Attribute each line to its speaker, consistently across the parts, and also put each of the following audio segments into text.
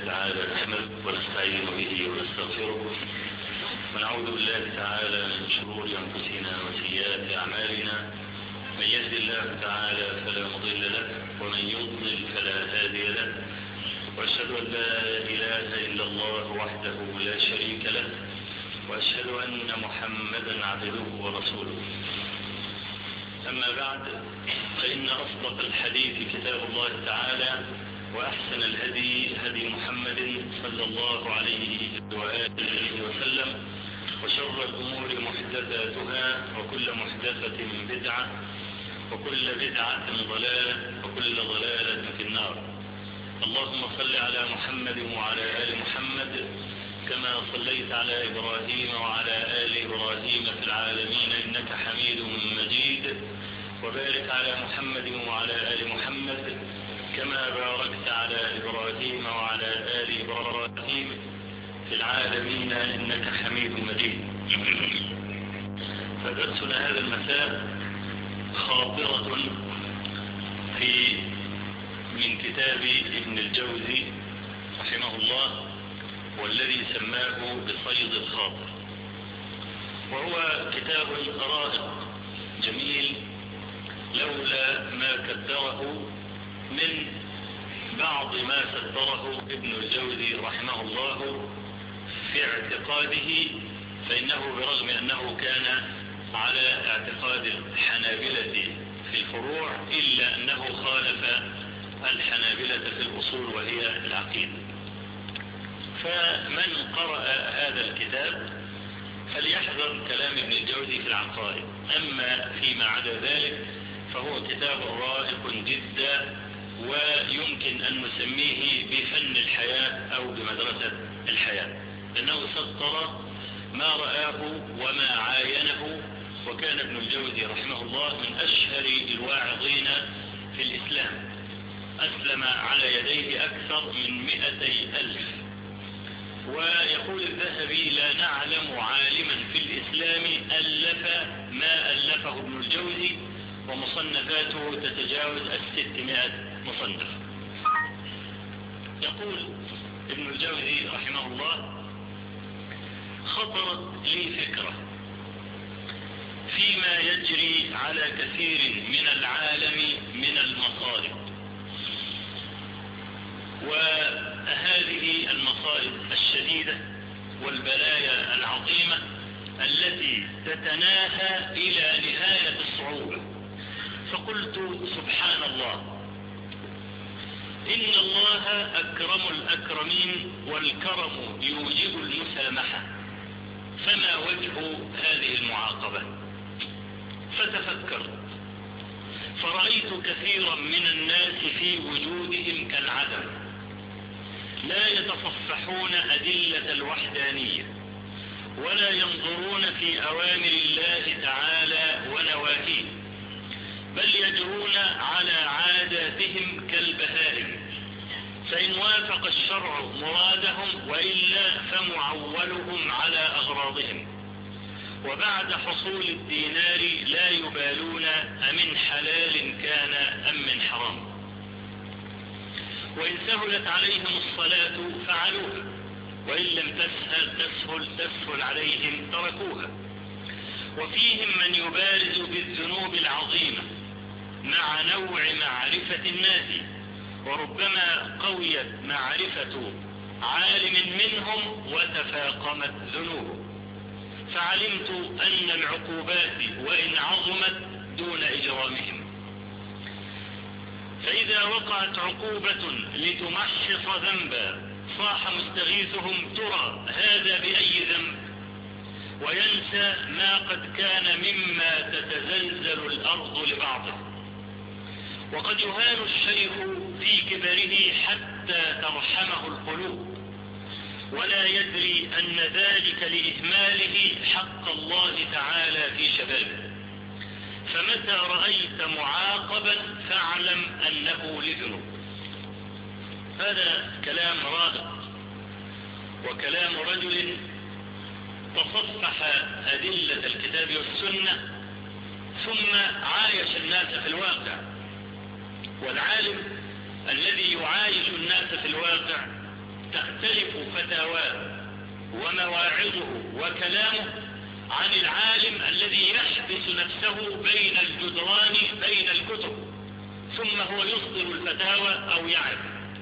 Speaker 1: تعالى نحمد ونستعين به ونستغفره ونعوذ بالله تعالى من شرور أنفسنا وسيئات أعمالنا من يهد الله تعالى فلا مضل له ومن يضلل فلا هادي له وأشهد أن لا إله إلا الله وحده لا شريك له وأشهد أن محمدا عبده ورسوله أما بعد فإن أصدق الحديث كتاب الله تعالى وأحسن الهدي هدي محمد صلى الله عليه وآله وسلم وشر الأمور محدثاتها وكل محدثة بدعة وكل بدعة ضلالة وكل ضلالة في النار اللهم صل على محمد وعلى آل محمد كما صليت على إبراهيم وعلى آل إبراهيم في العالمين إنك حميد مجيد وبارك على محمد وعلى آل محمد كما باركت على إبراهيم وعلى آل إبراهيم في العالمين إنك حميد مجيد فدرسنا هذا المساء خاطرة في من كتاب ابن الجوزي رحمه الله والذي سماه بصيد الخاطر وهو كتاب رائع جميل لولا ما كدره من بعض ما سدره ابن الجوزي رحمه الله في اعتقاده فإنه برغم أنه كان على اعتقاد الحنابلة في الفروع إلا أنه خالف الحنابلة في الأصول وهي العقيدة فمن قرأ هذا الكتاب فليحذر كلام ابن الجوزي في العقائد أما فيما عدا ذلك فهو كتاب رائق جدا ويمكن أن نسميه بفن الحياة أو بمدرسة الحياة لأنه سطر ما رآه وما عاينه وكان ابن الجوزي رحمه الله من أشهر الواعظين في الإسلام أسلم على يديه أكثر من مئتي ألف ويقول الذهبي لا نعلم عالما في الإسلام ألف ما ألفه ابن الجوزي ومصنفاته تتجاوز الستمائة مصنف يقول ابن الجوزي رحمه الله خطرت لي فكرة فيما يجري على كثير من العالم من المصائب وهذه المصائب الشديدة والبلايا العظيمة التي تتناهى إلى نهاية الصعوبة فقلت سبحان الله إن الله أكرم الأكرمين والكرم يوجب المسامحة فما وجه هذه المعاقبة فتفكرت فرأيت كثيرا من الناس في وجودهم كالعدم لا يتصفحون أدلة الوحدانية ولا ينظرون في أوامر الله تعالى ونواهيه بل يجرون على عاداتهم كالبهائم فإن وافق الشرع مرادهم وإلا فمعولهم على أغراضهم وبعد حصول الدينار لا يبالون أمن حلال كان أم من حرام وإن سهلت عليهم الصلاة فعلوها وإن لم تسهل تسهل تسهل عليهم تركوها وفيهم من يبارز بالذنوب العظيمة مع نوع معرفة الناس وربما قويت معرفة عالم منهم وتفاقمت ذنوبه فعلمت أن العقوبات وإن عظمت دون إجرامهم فإذا وقعت عقوبة لتمحص ذنبا صاح مستغيثهم ترى هذا بأي ذنب وينسى ما قد كان مما تتزلزل الأرض لبعضه وقد يهان الشيخ في كبره حتى ترحمه القلوب ولا يدري أن ذلك لإهماله حق الله تعالى في شبابه فمتى رأيت معاقبا فاعلم أنه لذنوب هذا كلام رائع وكلام رجل تصفح أدلة الكتاب والسنة ثم عايش الناس في الواقع والعالم الذي يعايش الناس في الواقع تختلف فتاواه ومواعظه وكلامه عن العالم الذي يحبس نفسه بين الجدران بين الكتب ثم هو يصدر الفتاوى أو يعرف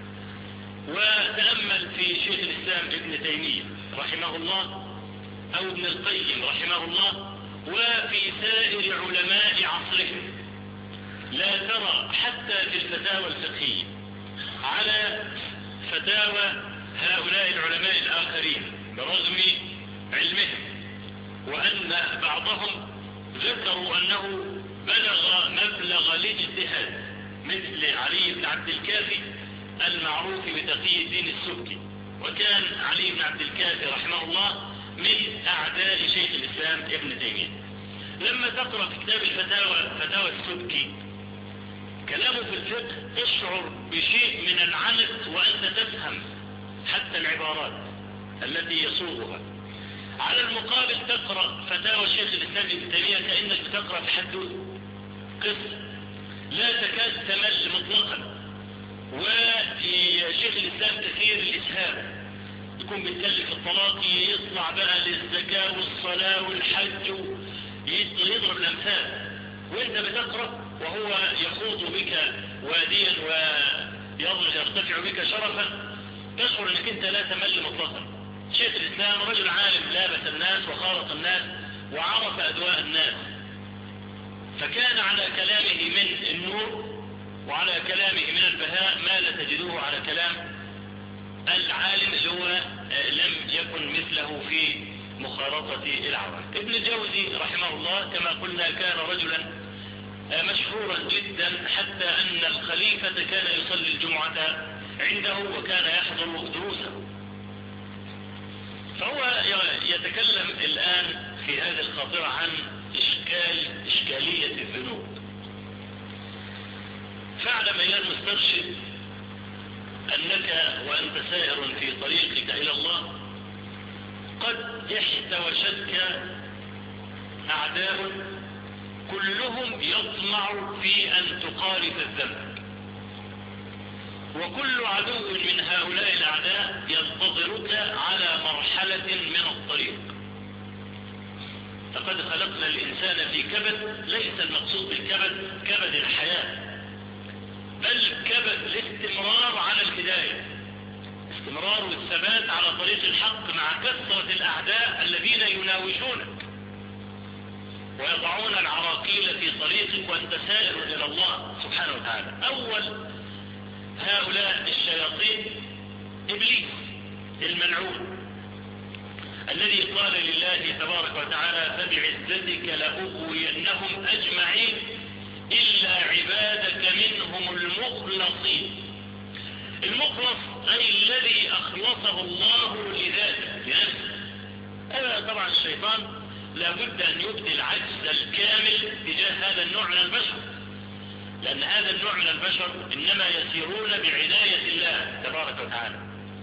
Speaker 1: وتأمل في شيخ الإسلام ابن تيمية رحمه الله أو ابن القيم رحمه الله وفي سائر علماء عصرهم لا ترى حتى في الفتاوى الفقهية على فتاوى هؤلاء العلماء الآخرين برغم علمهم وأن بعضهم ذكروا أنه بلغ مبلغ الاجتهاد مثل علي بن عبد الكافي المعروف بتقي الدين السبكي وكان علي بن عبد الكافي رحمه الله من أعداء شيخ الإسلام ابن تيمية لما تقرأ في كتاب الفتاوى فتاوى السبكي كلامه في الفقه تشعر بشيء من العنت وأنت تفهم حتى العبارات التي يصوغها على المقابل تقرأ فتاوى شيخ الإسلام ابن تيمية كأنك تقرأ في حدود قصة لا تكاد تمل مطلقا وشيخ الإسلام كثير الإسهام يكون بيتكلم في الطلاق يطلع بقى للزكاة والصلاة والحج يضرب الأمثال وانت بتقرأ وهو يخوض بك واديا ويرتفع بك شرفا تشعر انك انت لا تمل مطلقا شيخ الإسلام رجل عالم لابس الناس وخالط الناس وعرف أدواء الناس فكان على كلامه من النور وعلى كلامه من البهاء ما لا تجدوه على كلام العالم اللي هو لم يكن مثله في مخالطة العوام ابن الجوزي رحمه الله كما قلنا كان رجلا مشهورا جدا حتى أن الخليفة كان يصلي الجمعة عنده وكان يحضر دروسه فهو يتكلم الآن في هذه الخاطرة عن إشكال إشكالية الذنوب فاعلم أيها المسترشد أنك وأنت سائر في طريقك إلى الله قد احتوشتك أعداء كلهم يطمع في أن تقارف الذنب وكل عدو من هؤلاء الأعداء ينتظرك على مرحلة من الطريق لقد خلقنا الإنسان في كبد ليس المقصود بالكبد كبد الحياة بل كبد الاستمرار على الهداية استمرار والثبات على طريق الحق مع كثرة الأعداء الذين يناوشونك ويضعون العراقيل في طريقك وانت سائر إلى الله سبحانه وتعالى أول هؤلاء الشياطين إبليس الملعون الذي قال لله تبارك وتعالى فبعزتك لأغوينهم أجمعين إلا عبادك منهم المخلصين المخلص أي الذي أخلصه الله لذاته لنفسه هذا طبعا الشيطان لابد أن يبدي العجز الكامل تجاه هذا النوع من البشر لأن هذا النوع من البشر إنما يسيرون بعناية الله تبارك وتعالى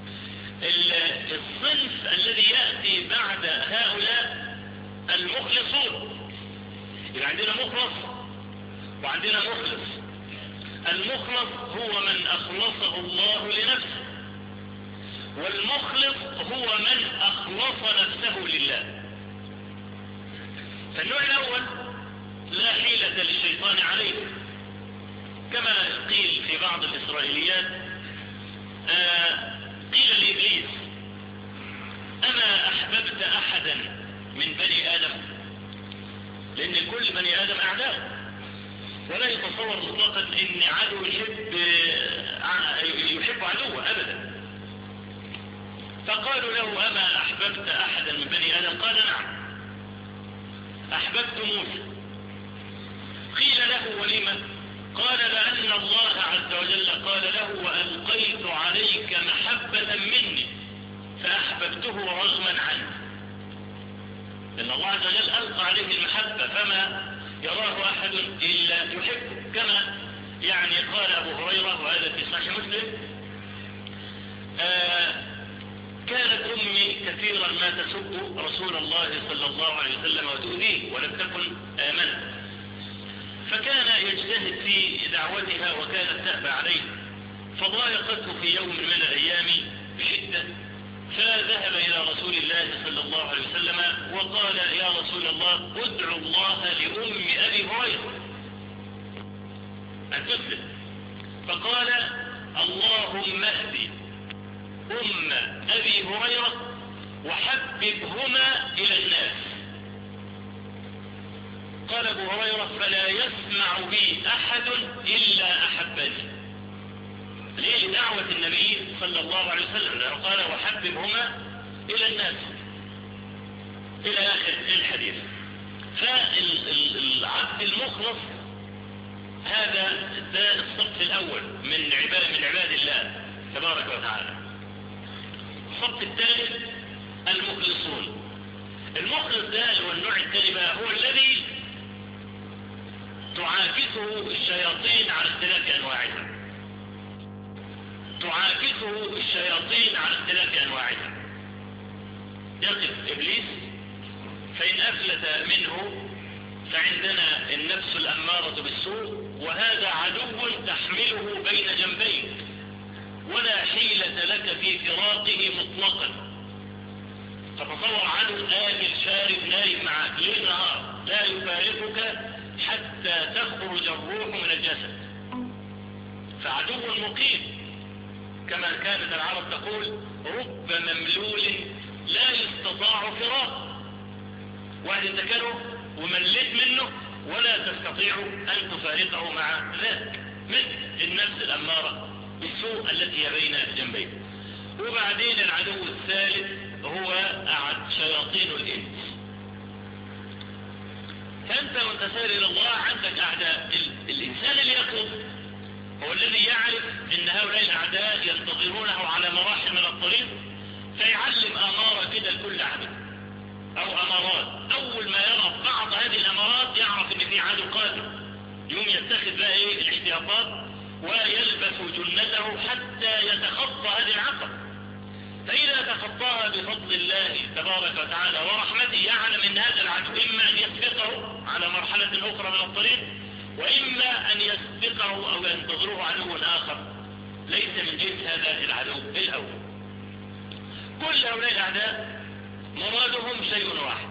Speaker 1: الصنف الذي يأتي بعد هؤلاء المخلصون يبقى عندنا مخلص وعندنا مخلص المخلص هو من أخلصه الله لنفسه والمخلص هو من أخلص نفسه لله فالنوع الأول لا حيلة للشيطان عليه كما قيل في بعض الإسرائيليات آه قيل لإبليس أما أحببت أحدا من بني آدم لأن كل بني آدم أعداء ولا يتصور مطلقا أن عدو يحب يحب عدوه أبدا فقالوا له أما أحببت أحدا من بني آدم قال نعم أحببت موسى قيل له ولما قال لأن الله عز وجل قال له وألقيت عليك محبة مني فأحببته رغما عنه لأن الله عز وجل ألقى عليه المحبة فما يراه أحد إلا يحبه كما يعني قال أبو هريرة وهذا في صحيح مسلم آه كانت أمي كثيرا ما تسب رسول الله صلى الله عليه وسلم وتؤذيه ولم تكن آمنت فكان يجتهد في دعوتها وكانت تأبى عليه فضايقته في يوم من الأيام بشدة فذهب إلى رسول الله صلى الله عليه وسلم وقال يا رسول الله ادعو الله لأم أبي هريرة أن تسلم فقال اللهم اهدي أم أبي هريرة وحببهما إلى الناس قال أبو هريرة فلا يسمع بي أحد إلا أحبني ليه لدعوة النبي صلى الله عليه وسلم لأنه قال وحببهما إلى الناس إلى آخر الحديث فالعبد المخلص هذا ده الصف الأول من عباد من عباد الله تبارك وتعالى الصف الثالث المخلصون المخلص ده هو النوع الثاني بقى هو الذي تعاكسه الشياطين على اختلاف أنواعها تعاكسه الشياطين على اختلاف أنواعها يقف إبليس فإن أفلت منه فعندنا النفس الأمارة بالسوء وهذا عدو تحمله بين جنبيك ولا حيلة لك في فراقه مطلقا فتصور عدو آكل شارب نايم معك ليل نهار لا يفارقك حتى تخرج الروح من الجسد فعدو مقيم كما كانت العرب تقول رب مملول لا يستطاع فراق واحد انت كانه ومليت منه ولا تستطيع ان تفارقه مع ذلك مثل النفس الامارة بالسوء التي هي بين جنبيه وبعدين العدو الثالث هو شياطين الانس فانت وانت سائر الى الله عندك اعداء الانسان اللي يقصد هو الذي يعرف ان هؤلاء الاعداء ينتظرونه على مراحل من الطريق فيعلم امارة كده لكل عدو او امارات اول ما يرى بعض هذه الامارات يعرف ان في عدو قادم يوم يتخذ بقى ايه الاحتياطات ويلبس جنته حتى يتخطى هذه العقبة فإذا تخطاها بفضل الله تبارك وتعالى ورحمته يعلم ان هذا العدو اما ان يسبقه على مرحلة اخرى من الطريق وإما أن يسبقه أو ينتظره عدو آخر ليس من جنس هذا العدو الأول كل هؤلاء الأعداء مرادهم شيء واحد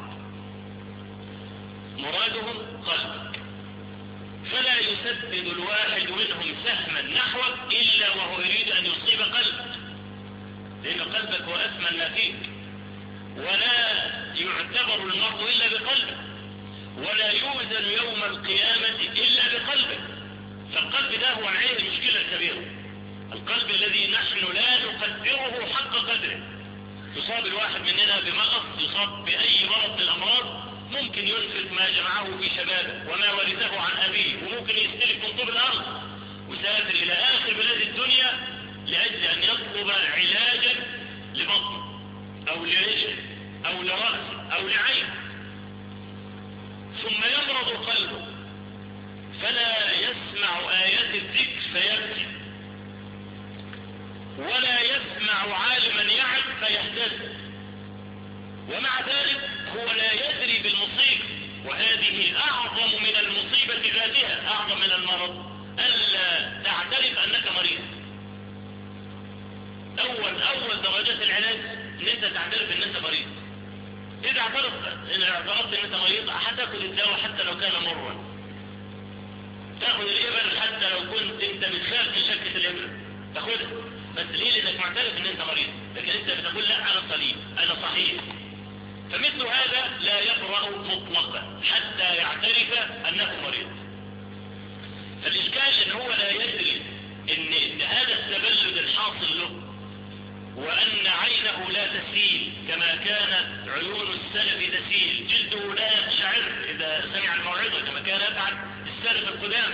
Speaker 1: مرادهم قلبك فلا يسدد الواحد منهم سهما نحوك إلا وهو يريد أن يصيب قلبك لأن قلبك هو أثمن ما فيك ولا يعتبر المرء إلا بقلبه ولا يوزن يوم القيامة إلا بقلبه فالقلب ده هو العين المشكلة الكبيرة القلب الذي نحن لا نقدره حق قدره يصاب الواحد مننا بمغص يصاب بأي مرض من الأمراض ممكن ينفق ما جمعه في شبابه وما ورثه عن أبيه وممكن يستلف من طوب الأرض وسافر إلى آخر بلاد الدنيا لأجل أن يطلب علاجا لبطن أو لرجل أو لرأس أو لعين ثم يمرض قلبه فلا يسمع آيات الذكر فيبكي ولا يسمع عالما يعد فيهتز ومع ذلك هو لا يدري بالمصيبة وهذه أعظم من المصيبة ذاتها أعظم من المرض ألا تعترف أنك مريض أول أول درجات العلاج أن أنت تعترف أن أنت مريض إذا اعترفت إن اعترفت أن أنت مريض هتاخد الدواء حتى لو كان مرا تاخد الإبر حتى لو كنت أنت بتخاف من شكة الإبر تاخدها بس ليه لأنك معترف أن أنت مريض لكن أنت بتقول لا أنا صليب أنا صحيح فمثل هذا لا يبرأ مطلقا حتى يعترف أنه مريض فالإشكال أن هو لا يدري أن هذا التبلد الحاصل له وأن عينه لا تسيل كما كانت عيون السلف تسيل جلده لا يقشعر إذا سمع الموعظة كما كان يفعل السلف القدام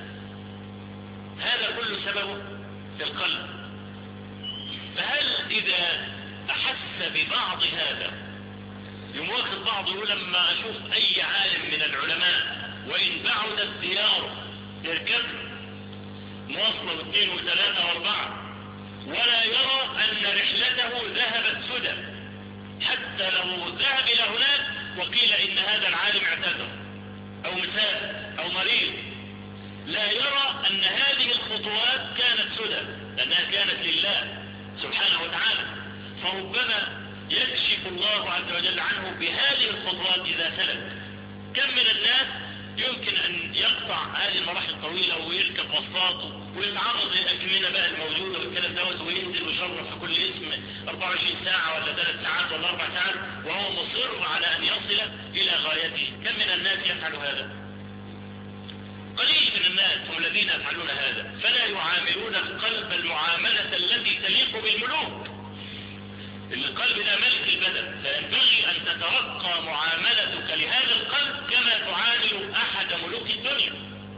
Speaker 1: هذا كل سببه في القلب فهل إذا أحس ببعض هذا يموخذ بعض يقول لما أشوف أي عالم من العلماء وإن بعدت دياره يركب مواصلة واثنين وثلاثة واربعة ولا يرى أن رحلته ذهبت سدى حتى لو ذهب إلى هناك وقيل إن هذا العالم اعتذر أو مسافر أو مريض لا يرى أن هذه الخطوات كانت سدى لأنها كانت لله سبحانه وتعالى فربما يكشف الله عز وجل عنه بهذه الخطوات إذا سلك كم من الناس يمكن أن يقطع هذه المراحل الطويلة ويركب وسطاته ويتعرض للأكمنة بقى الموجودة والكلام دوت وينزل ويشرف في كل اسم 24 ساعة ولا 3 ساعات ولا 4 ساعات وهو مصر على أن يصل إلى غايته كم من الناس يفعل هذا قليل من الناس هم الذين يفعلون هذا فلا يعاملون القلب المعاملة التي تليق بالملوك القلب ده ملك البدن فينبغي أن تترقى معاملتك لهذا القلب كما تعامل أحد ملوك الدنيا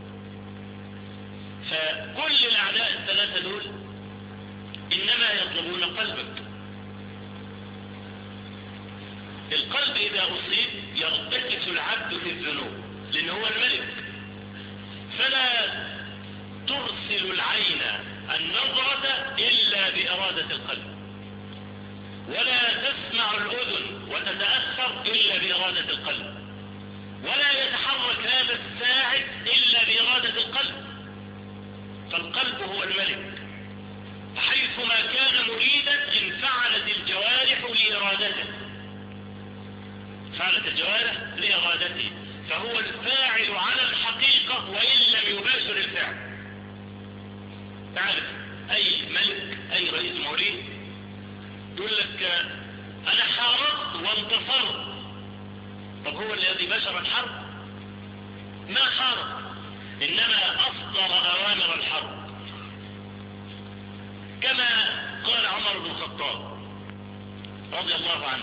Speaker 1: فكل الأعداء الثلاثة دول إنما يطلبون قلبك القلب إذا أصيب يرتكس العبد في الذنوب لأنه هو الملك فلا ترسل العين النظرة إلا بإرادة القلب ولا تسمع الأذن وتتأثر إلا بإرادة القلب ولا يتحرك هذا الساعد إلا بإرادة القلب فالقلب هو الملك حيثما كان مريدا انفعلت الجوارح لإرادته فعلت الجوارح لإرادته فهو الفاعل على الحقيقة وإن لم يباشر الفعل تعرف أي ملك أي رئيس مريد يقول لك أنا حاربت وانتصرت طب هو الذي بشر الحرب ما حارب إنما أصدر أوامر الحرب كما قال عمر بن الخطاب رضي الله عنه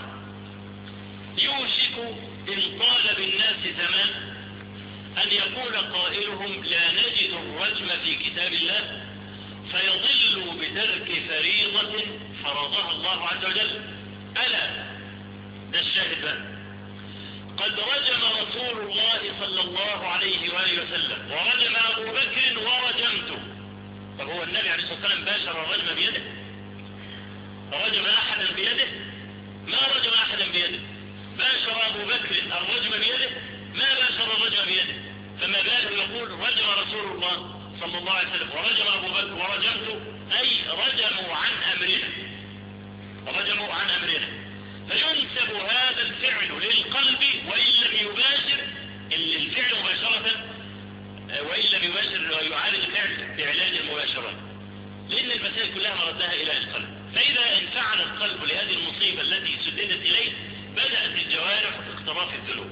Speaker 1: يوشك إن طال بالناس زمان أن يقول قائلهم لا نجد الرجم في كتاب الله فيضل بترك فريضة فرضها الله عز وجل ألا ده الشاهد بقى قد رجم رسول الله صلى الله عليه وآله وسلم ورجم أبو بكر ورجمته طب هو النبي عليه الصلاة والسلام باشر الرجم بيده رجم أحدا بيده ما رجم أحدا بيده باشر أبو بكر الرجم بيده ما باشر الرجم بيده فما باله يقول رجم رسول الله صلى الله عليه وسلم ورجم أبو بكر ورجمته أي رجموا عن أمرنا رجموا عن أمرنا فينسب هذا الفعل للقلب وإن لم يباشر الفعل مباشرة وإن لم يباشر يعالج الفعل بعلاج المباشرة لأن المسائل كلها مردها إلى القلب فإذا انفعل القلب لهذه المصيبة التي سددت إليه بدأت الجوارح في اقتراف الذنوب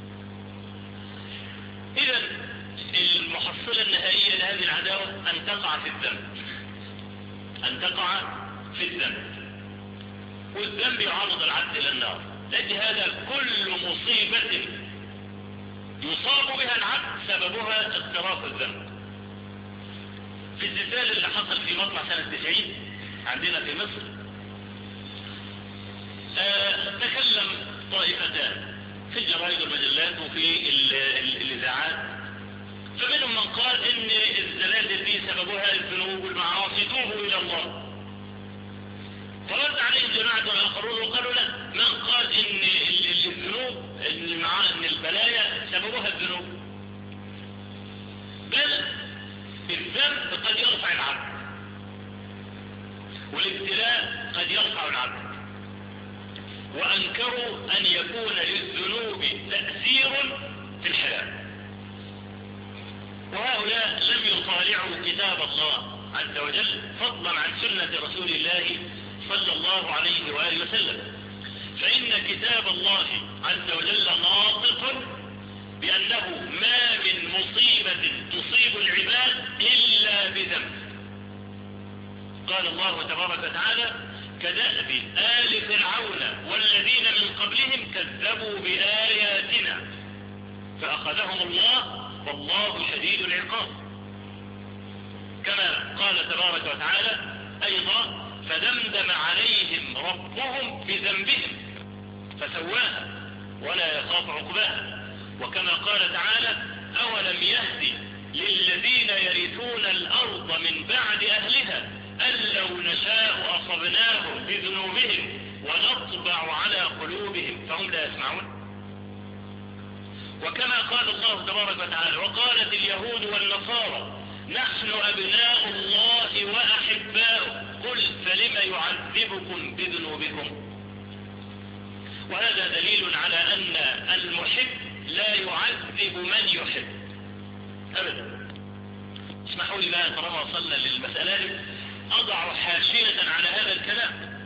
Speaker 1: إذا المحصلة النهائية لهذه العداوة أن تقع في الذنب أن تقع في الذنب والذنب يعرض العبد إلى النار لأن هذا كل مصيبة يصاب بها العبد سببها اقتراف الذنب في الزلزال اللي حصل في مطلع سنة 90 عندنا في مصر آه تكلم طائفتان في الجرائد والمجلات وفي الإذاعات فمنهم من قال ان الزلازل دي سببها الذنوب والمعاصي توبوا الى الله فرد عليهم جماعة آخرون وقالوا لا من قال ان الذنوب ان البلايا سببها الذنوب بل الذنب قد يرفع العبد والابتلاء قد يرفع العبد وأنكروا أن يكون للذنوب تأثير في الحياة وهؤلاء لم يطالعوا كتاب الله عز وجل فضلا عن سنة رسول الله صلى الله عليه وآله وسلم فإن كتاب الله عز وجل ناطق بأنه ما من مصيبة تصيب العباد إلا بذنب قال الله تبارك وتعالى كدأب آل فرعون والذين من قبلهم كذبوا بآياتنا فأخذهم الله والله شديد العقاب كما قال تبارك وتعالى أيضا فدمدم عليهم ربهم بذنبهم فسواها ولا يخاف عقباها وكما قال تعالى أولم يهدي للذين يرثون الأرض من بعد أهلها أن لو نشاء أصبناهم بذنوبهم ونطبع على قلوبهم فهم لا يسمعون وكما قال الله تبارك وتعالى وقالت اليهود والنصارى نحن أبناء الله وأحباؤه قل فلم يعذبكم بذنوبكم وهذا دليل على أن المحب لا يعذب من يحب أبدا اسمحوا لي بقى طالما وصلنا للمسألة دي أضع حاشية على هذا الكلام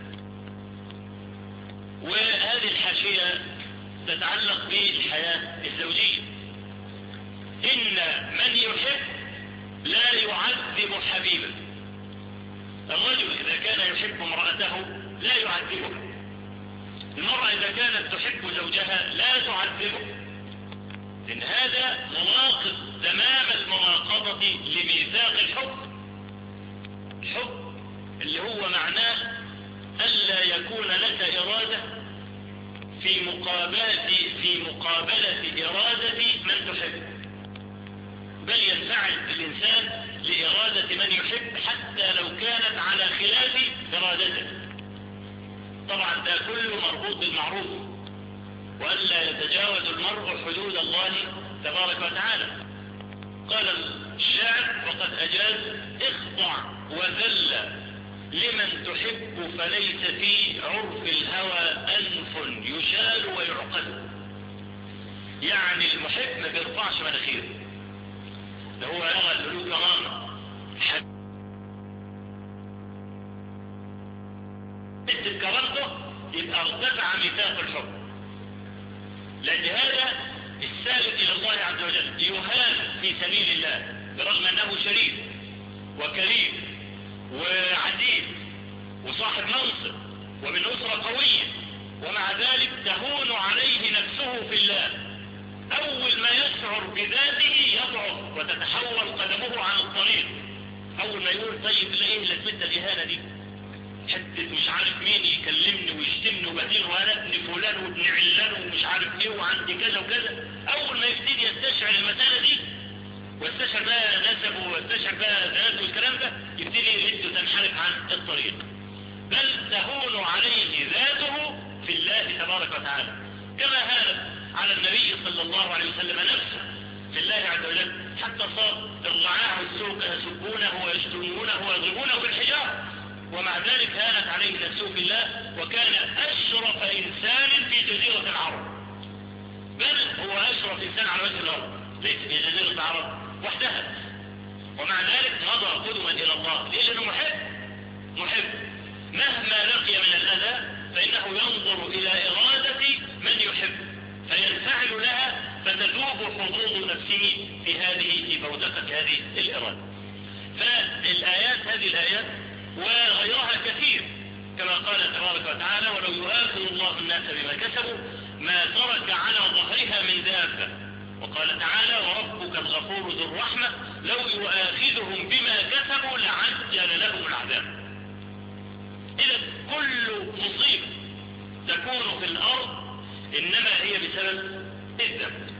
Speaker 1: وهذه الحاشية تتعلق بالحياة الزوجية إن من يحب لا يعذب حبيبه الرجل إذا كان يحب امرأته لا يعذبها المرأة إذا كانت تحب زوجها لا تعذبه إن هذا مناقض تمام المناقضة لميثاق الحب الحب اللي هو معناه ألا يكون لك إرادة في مقابلة في مقابلة إرادة من تحب بل ينفعل الإنسان لإرادة من يحب حتى لو كانت على خلاف إرادته طبعا ده كله مربوط بالمعروف وألا يتجاوز المرء حدود الله تبارك وتعالى قال الشاعر وقد أجاز اخضع وذل لمن تحب فليس في عرف الهوى أنف يشال ويعقد يعني المحب ما بيرفعش مناخيره ده هو يرى الهلوك كرامة حتة كرامته يبقى ارتفع ميثاق الحب لأن هذا السالك إلى الله عز وجل يهان في سبيل الله برغم أنه شريف وكريم وعزيز وصاحب منصب ومن أسرة قوية ومع ذلك تهون عليه نفسه في الله أول ما يشعر بذاته يضعف وتتحول قدمه عن الطريق أول ما يقول طيب ايه لازمتنا الإهانة دي حتة مش عارف مين يكلمني ويشتمني وبدين وانا ابن فلان وابن علان ومش عارف ايه وعندي كذا وكذا أول ما يبتدي يستشعر المسألة دي واستشعر بقى نسبه واستشعر بقى ذاته والكلام ده يبتدي يده تنحرف عن الطريق بل تهون عليه ذاته في الله تبارك وتعالى كما هانت على النبي صلى الله عليه وسلم نفسه في الله عز وجل حتى صار الرعاع والسوق يسبونه ويشتمونه ويضربونه بالحجار ومع ذلك هانت عليه نفسه في الله وكان أشرف إنسان في جزيرة العرب بل هو أشرف إنسان على وجه الأرض ليس في جزيرة العرب وحدها ومع ذلك مضى قدما إلى الله ليش أنه محب محب مهما لقي من الأذى فإنه ينظر إلى إرادة من يحب فينفعل لها فتذوب حظوظ نفسه في هذه في بودقة هذه الإرادة فالآيات هذه الآيات وغيرها كثير كما قال تبارك وتعالى ولو يؤاخذ الله الناس بما كسبوا ما ترك على ظهرها من دابة وقال تعالى وربك الغفور ذو الرحمة لو يؤاخذهم بما كسبوا لعجل لهم العذاب إذا كل مصيبة تكون في الأرض إنما هي بسبب الذنب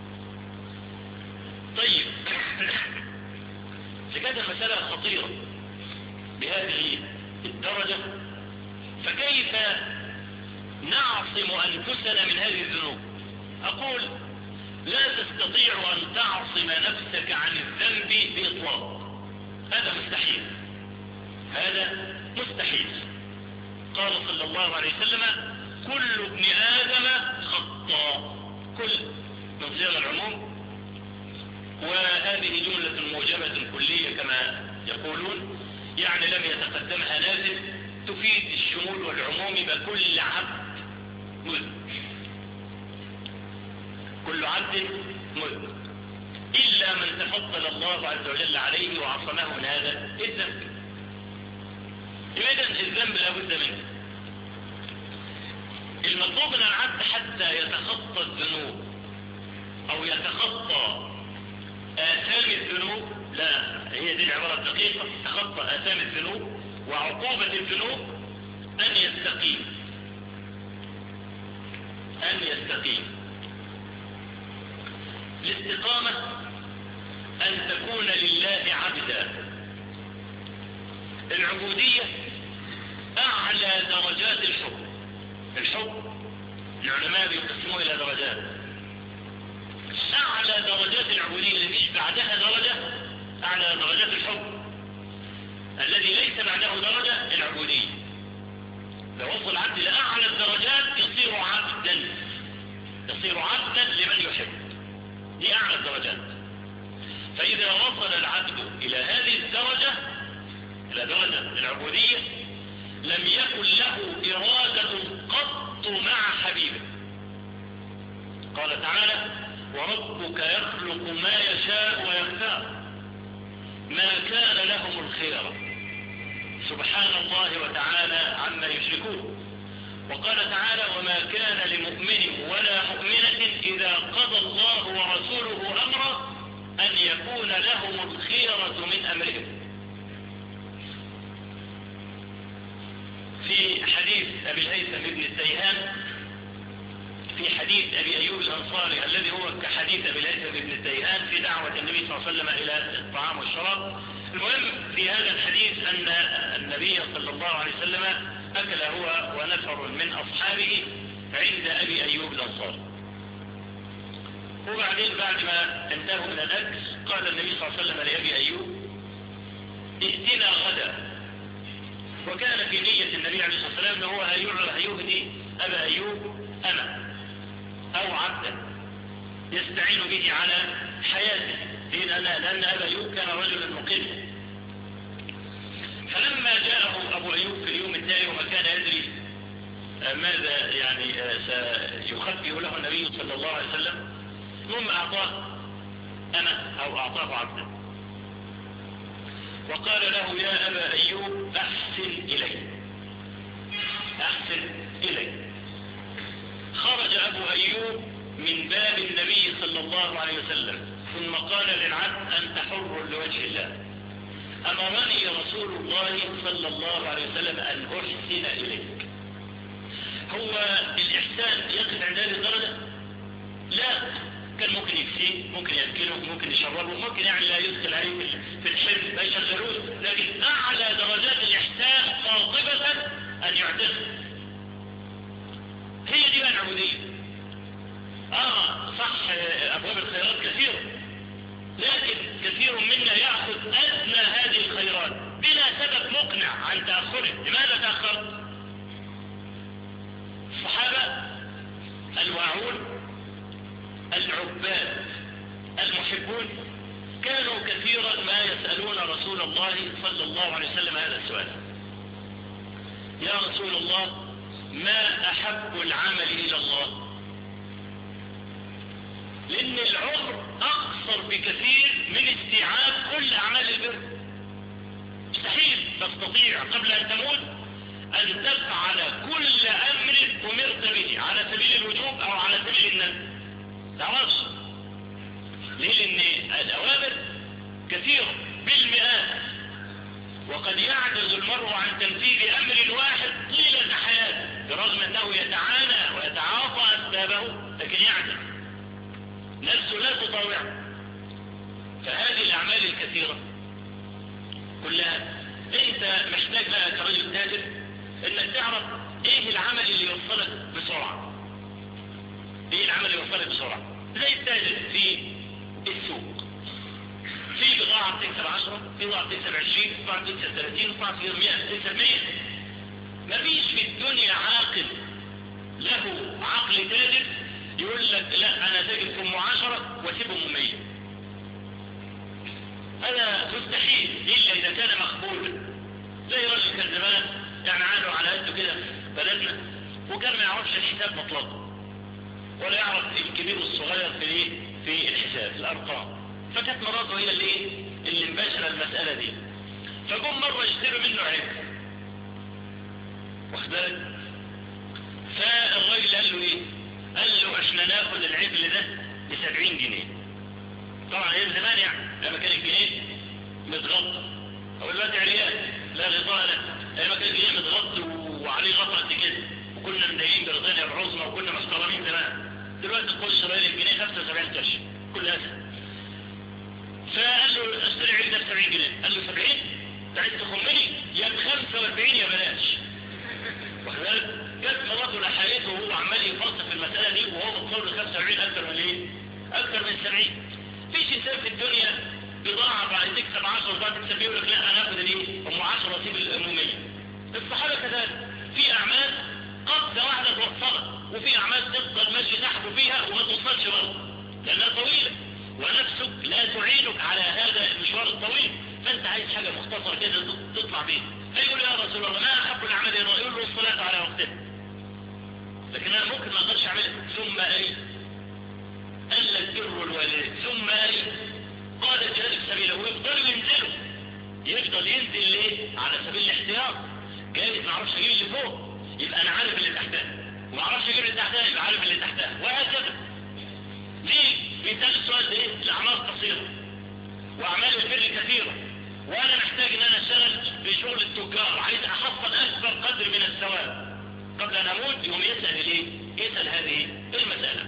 Speaker 1: طيب فكانت المسألة خطيرة بهذه الدرجة فكيف نعصم أنفسنا من هذه الذنوب أقول لا تستطيع أن تعصم نفسك عن الذنب بإطلاق هذا مستحيل هذا مستحيل قال صلى الله عليه وسلم كل ابن آدم خطاء كل من صيغ العموم وهذه جملة موجبة كلية كما يقولون يعني لم يتقدمها نازل تفيد الشمول والعموم بكل عبد مذنب كل عبد مذنب إلا من تفضل الله عز وجل عليه وعصمه من هذا الذنب إذن الذنب لابد منه المطلوب من العبد حتى يتخطى الذنوب أو يتخطى آثام الذنوب لا هي دي العبارة الدقيقة تخطى آثام الذنوب وعقوبة الذنوب أن يستقيم أن يستقيم الاستقامة أن تكون لله عبدا العبودية أعلى درجات الحب الحب العلماء بيقسموه إلى درجات أعلى درجات العبودية اللي مش بعدها درجة أعلى درجات الحب الذي ليس بعده درجة العبودية لو وصل العبد لأعلى الدرجات يصير عبدا يصير عبدا لمن يحب دي أعلى الدرجات فإذا وصل العبد إلى هذه الدرجة إلى درجة العبودية لم يكن له إرادة قط مع حبيبه قال تعالى وربك يخلق ما يشاء ويختار ما كان لهم الخيار سبحان الله وتعالى عما يشركون وقال تعالى وما كان لمؤمن ولا مؤمنة إذا قضى الله ورسوله أمرا أن يكون لهم الخيرة من أمرهم في حديث أبي الهيثم بن التيهان في حديث أبي أيوب الأنصاري الذي هو كحديث أبي الهيثم بن التيهان في دعوة النبي صلى الله عليه وسلم إلى الطعام والشراب المهم في هذا الحديث أن النبي صلى الله عليه وسلم أكل هو ونفر من أصحابه عند أبي أيوب الأنصاري وبعدين بعد ما انتهوا من الأكل قال النبي صلى الله عليه وسلم لأبي أيوب ائتنا غدا وكان في نية النبي عليه الصلاة والسلام أنه هو هيهدي أبا أيوب أنا أو عبدا يستعين به على حياته لأن أبا أيوب كان رجلا مقيما فلما جاءه أبو أيوب في اليوم التالي وما كان يدري ماذا يعني سيخبئ له النبي صلى الله عليه وسلم ثم أعطاه أنا أو أعطاه عبدا وقال له يا أبا أيوب أحسن إلي أحسن إلي خرج أبو أيوب من باب النبي صلى الله عليه وسلم ثم قال للعبد أنت حر لوجه الله أمرني رسول الله صلى الله عليه وسلم أن أحسن إليك هو الإحسان يقف عند هذه الدرجة لا كان ممكن يكسيه ممكن يأكله ممكن يشربه ممكن يعني لا يدخل عليه في الحلم ما يشغلوش لكن أعلى درجات الإحسان قاطبة أن يعتزل هي دي بقى العبودية آه صح أبواب الخيرات كثيرة لكن كثير منا يأخذ أدنى هذه الخيرات بلا سبب مقنع عن تأخره لماذا تأخرت الصحابة الواعون العباد المحبون كانوا كثيرا ما يسألون رسول الله صلى الله عليه وسلم هذا السؤال يا رسول الله ما أحب العمل إلى الله لأن العمر أقصر بكثير من استيعاب كل أعمال البر مستحيل تستطيع قبل أن تموت أن تفعل كل أمر أمرت به على سبيل الوجوب أو على سبيل الندب تعرفش ليه لأن الأوامر كثيرة بالمئات وقد يعجز المرء عن تنفيذ أمر واحد طيلة حياته برغم أنه يتعانى ويتعاطى أسبابه لكن يعجز نفسه لا تطاوعه فهذه الأعمال الكثيرة كلها أنت محتاج بقى كرجل تاجر أنك تعرف إيه العمل اللي يوصلك بسرعة إيه العمل اللي يوصلك بسرعة زي التاجر في السوق في بضاعة تكسب 10 في بضاعة تكسب 20 في بضاعة تكسب 30 في بضاعة تكسب 100 تكسب 100 مفيش في الدنيا عاقل له عقل تاجر يقول لك لا انا تاجر في ام 10 واسيبهم 100 هذا مستحيل الا اذا كان مقبولا زي رجل كان زمان يعني عاله على قده كده بلدنا وكان ما يعرفش الحساب مطلقا ولا يعرف الكبير والصغير في ايه في الحساب الارقام فكانت مراته هي اللي ايه اللي مباشره المساله دي فجم مره يشتروا منه عيب واخد بالك فالراجل قال له ايه قال له احنا ناخد العجل ده ب 70 جنيه طبعا ايام زمان يعني لما كان الجنيه متغطى او دلوقتي عريان لا غطاء لا لما كان الجنيه متغطى وعليه غطاء قد كده وكنا مضايقين بريطانيا العظمى وكنا محترمين زمان دلوقتي تخش راجل الجنيه 75 قرش كل هذا فقال له اشتري عجل ده ب 70 جنيه قال له 70 انت عايز تخمني يا ب 45 يا بلاش واخد بالك جت مراته لحالته وهو عمال يفصل في المسألة دي وهو بتصور 75 أكثر من ايه؟ أكثر من 70 فيش إنسان في الدنيا بضاعة بعد تكسب 10 بضاعة تكسب يقول لك لا انا اخد الايه ام 10 اسيب الامومية الصحابة كذلك في اعمال قبضة واحدة توصلك وفي اعمال تفضل ماشي تحت فيها وما توصلش برضه لانها طويلة ونفسك لا تعينك على هذا المشوار الطويل فانت عايز حاجة مختصرة كده تطلع بيها فيقول يا رسول الله ما احب الاعمال يقول له الصلاة على وقتها لكن انا ممكن ما اقدرش اعملها ثم اي قال لك بر الوالدين ثم اي قال جهاد سبيله ويفضلوا ينزلوا يفضل ينزل ليه على سبيل الاحتياط جايز ما اعرفش اجيب اللي فوق يبقى انا عارف اللي تحتها وما اعرفش اجيب اللي تحتها يبقى عارف اللي تحتها وهكذا ليه مثال السؤال ده ايه الاعمال قصيره واعمال البر كثيره وانا محتاج ان انا اشتغل في شغل التجار عايز احصل اكبر قدر من الثواب قبل ان اموت يوم يسال ليه يسال هذه المساله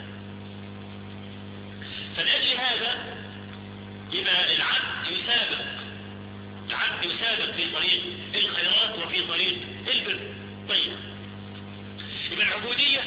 Speaker 1: فلاجل هذا يبقى العبد يسابق العبد يسابق في طريق الخيرات وفي طريق البر طيب يبقى العبودية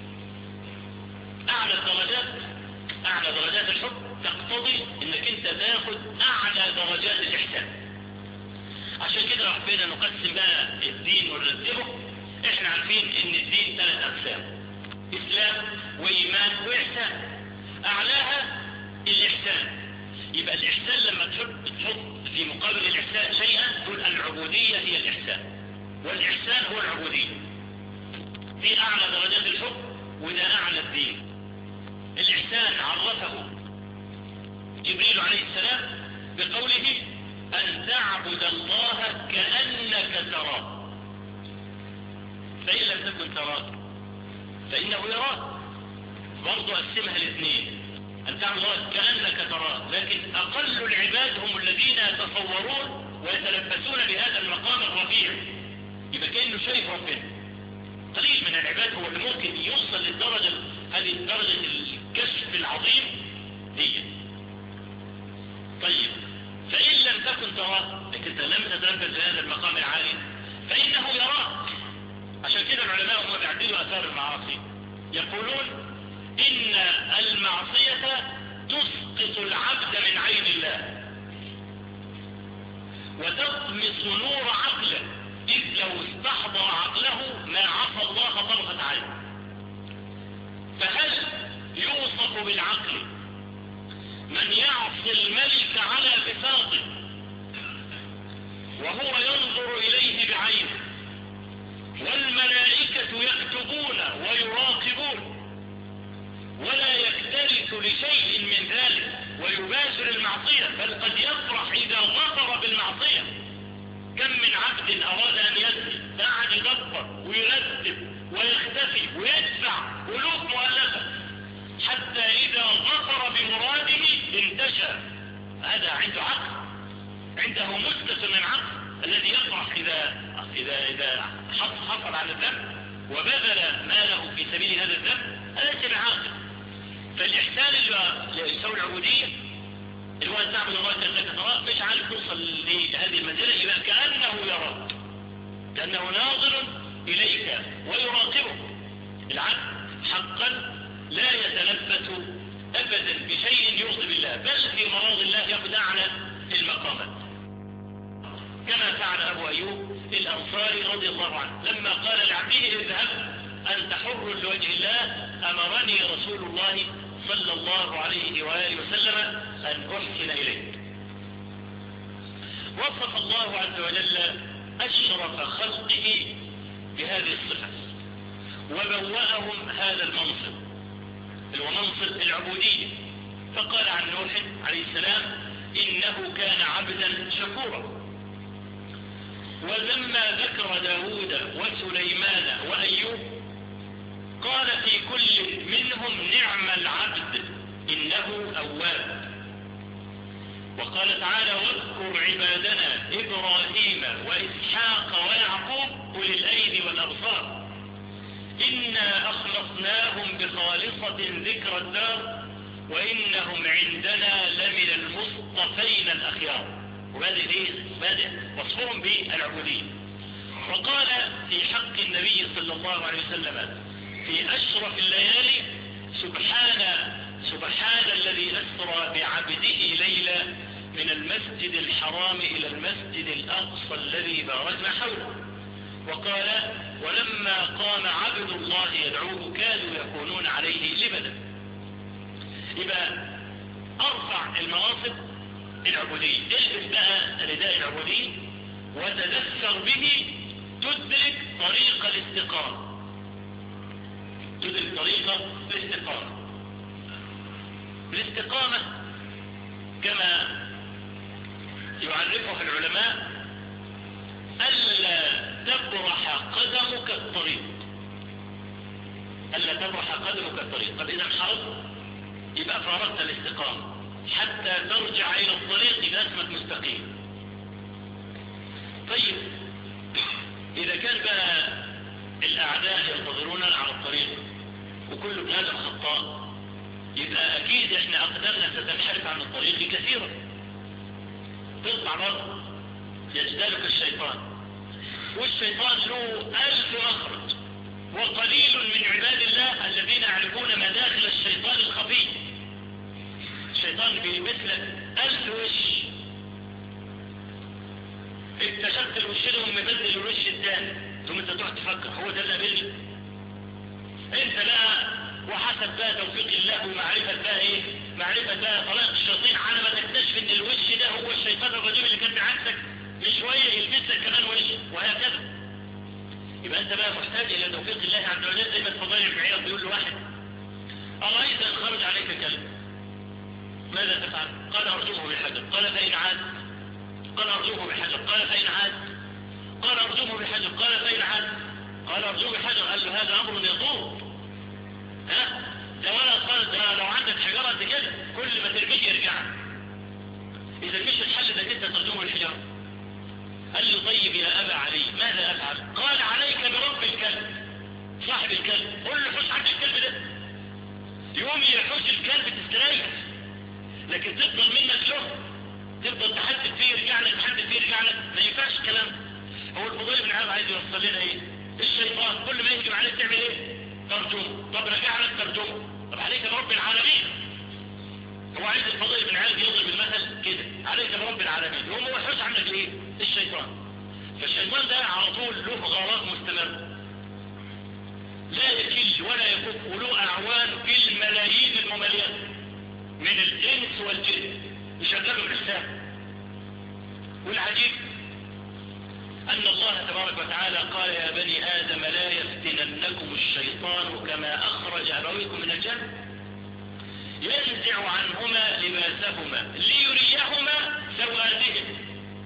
Speaker 1: اعلى الدرجات اعلى درجات الحب تقتضي انك انت تاخد اعلى درجات الاحسان عشان كده راح بينا نقسم بقى الدين ونرتبه احنا عارفين ان الدين ثلاث اقسام اسلام وايمان واحسان اعلاها الاحسان يبقى الإحسان لما تحب تحط في مقابل الإحسان شيئا تقول العبودية هي الإحسان والإحسان هو العبودية دي أعلى درجات الحب وده أعلى الدين الإحسان عرفه جبريل عليه السلام بقوله أن تعبد الله كأنك تراه فإن لم تكن تراه فإنه يراك برضو أقسمها الاثنين أن تعمل الله كأنك تراه لكن أقل العباد هم الذين يتصورون ويتلبسون بهذا المقام الرفيع يبقى كأنه شايف ربنا قليل من العباد هو اللي ممكن يوصل للدرجة هذه الدرجة الكشف العظيم هي طيب فإن لم تكن تراه لكن انت لم تتلبس بهذا المقام العالي فإنه يراك عشان كده العلماء هم بيعدلوا أثار المعاصي يقولون إن المعصية تسقط العبد من عين الله وتطمس نور عقله إذ لو استحضر عقله ما عصى الله طرفة عين فهل يوصف بالعقل من يعصي الملك على بساطه وهو ينظر إليه بعينه والملائكة يكتبون ويراقبون ولا يكترث لشيء من ذلك ويباشر المعصية بل قد يفرح إذا غفر بالمعصية كم من عبد أراد أن يزني قاعد يدبر ويرتب ويختفي ويدفع ألوف مؤلفة حتى إذا غفر بمراده انتشى هذا عنده عقل عنده مسكة من عقل الذي يفرح إذا إذا إذا حصل على الذنب وبذل ماله في سبيل هذا الذنب هذا ليس بعاقل فالإحسان اللي يسوي العبودية اللي هو أن تعبد الله كأنك تراه مش عارف توصل لهذه المنزلة يبقى كأنه يراك كأنه ناظر إليك ويراقبك العبد حقا لا يتلبس أبدا بشيء يغضب الله بل في مراض الله يأخذ أعلى المقامات كما فعل أبو أيوب الأنصاري رضي الله عنه لما قال لعبده اذهب أنت حر لوجه الله أمرني رسول الله صلى الله عليه وآله وسلم أن أحسن إليك وصف الله عز وجل أشرف خلقه بهذه الصفة وبوأهم هذا المنصب اللي هو منصب العبودية فقال عن نوح عليه السلام إنه كان عبدا شكورا ولما ذكر داود وسليمان وأيوب قال في كل منهم نعم العبد إنه أواب وقال تعالى واذكر عبادنا إبراهيم وإسحاق ويعقوب أولي الأيدي والأبصار إنا أخلصناهم بخالصة ذكر الدار وإنهم عندنا لمن المصطفين الأخيار وبادئ ليه بادئ وصفهم بالعبودية وقال في حق النبي صلى الله عليه وسلم في أشرف الليالي سبحان سبحان الذي أسرى بعبده ليلا من المسجد الحرام إلى المسجد الأقصى الذي باركنا حوله وقال ولما قام عبد الله يدعوه كادوا يكونون عليه لبدا يبقى ارفع المناصب العبودية البس بقى رداء العبودية وتذكر به تدرك طريق الاستقامة تدرك طريق الاستقامة الاستقامة كما يعرفها العلماء ألا تبرح قدمك الطريق ألا تبرح قدمك الطريق طب إذا انحرفت يبقى فارقت الاستقامة حتى ترجع إلى الطريق إذا اسمك مستقيم طيب إذا كان بقى الأعداء ينتظروننا على الطريق وكل ابن آدم خطاء يبقى أكيد إحنا أقدامنا ستنحرف عن الطريق كثيرا تطلع مرة يجدلك الشيطان والشيطان له ألف مخرج وقليل من عباد الله الذين يعرفون مداخل الشيطان الخفي الشيطان بيلبس لك ألف وش اكتشفت الوش ده مبدل الوش الثاني ثم انت تقعد تفكر هو ده اللي قابلني انت بقى وحسب بقى توفيق الله ومعرفة بقى ايه معرفة بقى طلاق الشياطين على ما تكتشف ان الوش ده هو الشيطان الرجيم اللي كان بعكسك بشوية يلبسك كمان وش وهكذا يبقى انت بقى محتاج الى توفيق الله عز وجل زي ما الفضائل الفعيل بيقول له واحد أرأيت ان خرج عليك كلب ماذا تفعل قال ارجوه بحجر قال فإن عاد قال ارجوه بحجر قال فإن عاد قال ارجوه بحجر قال فإن عاد قال ارجوه بحجر قال له هذا امر يطول ها لو انا قلت لو عندك حجارة قد كده كل ما ترميه يرجع اذا مش الحل ده انت ترجوه الحجارة قال له طيب يا ابا علي ماذا افعل قال عليك برب الكلب صاحب الكلب قل له حوش عند الكلب ده يوم يحوش الكلب تستريح لكن تفضل منك له تفضل تحدد فيه يرجع لك تحدد فيه يرجع لك ما ينفعش الكلام هو الفضيل بن عبد عايز يوصل لنا ايه الشيطان كل ما يهجم عليك تعمل ايه ترجمه طب رجع لك ترجمه طب عليك برب العالمين هو عايز الفضيل بن عبد يضرب المثل كده عليك برب العالمين يقوم هو يحوش عنك ايه الشيطان فالشيطان ده على طول له غارات مستمرة لا يكل ولا يكف له اعوان بالملايين المماليات من الانس والجن يشغلوا الحساب والعجيب أن الله تبارك وتعالى قال يا بني آدم لا يفتننكم الشيطان كما أخرج أبويكم من الجنة ينزع عنهما لباسهما ليريهما سواتهم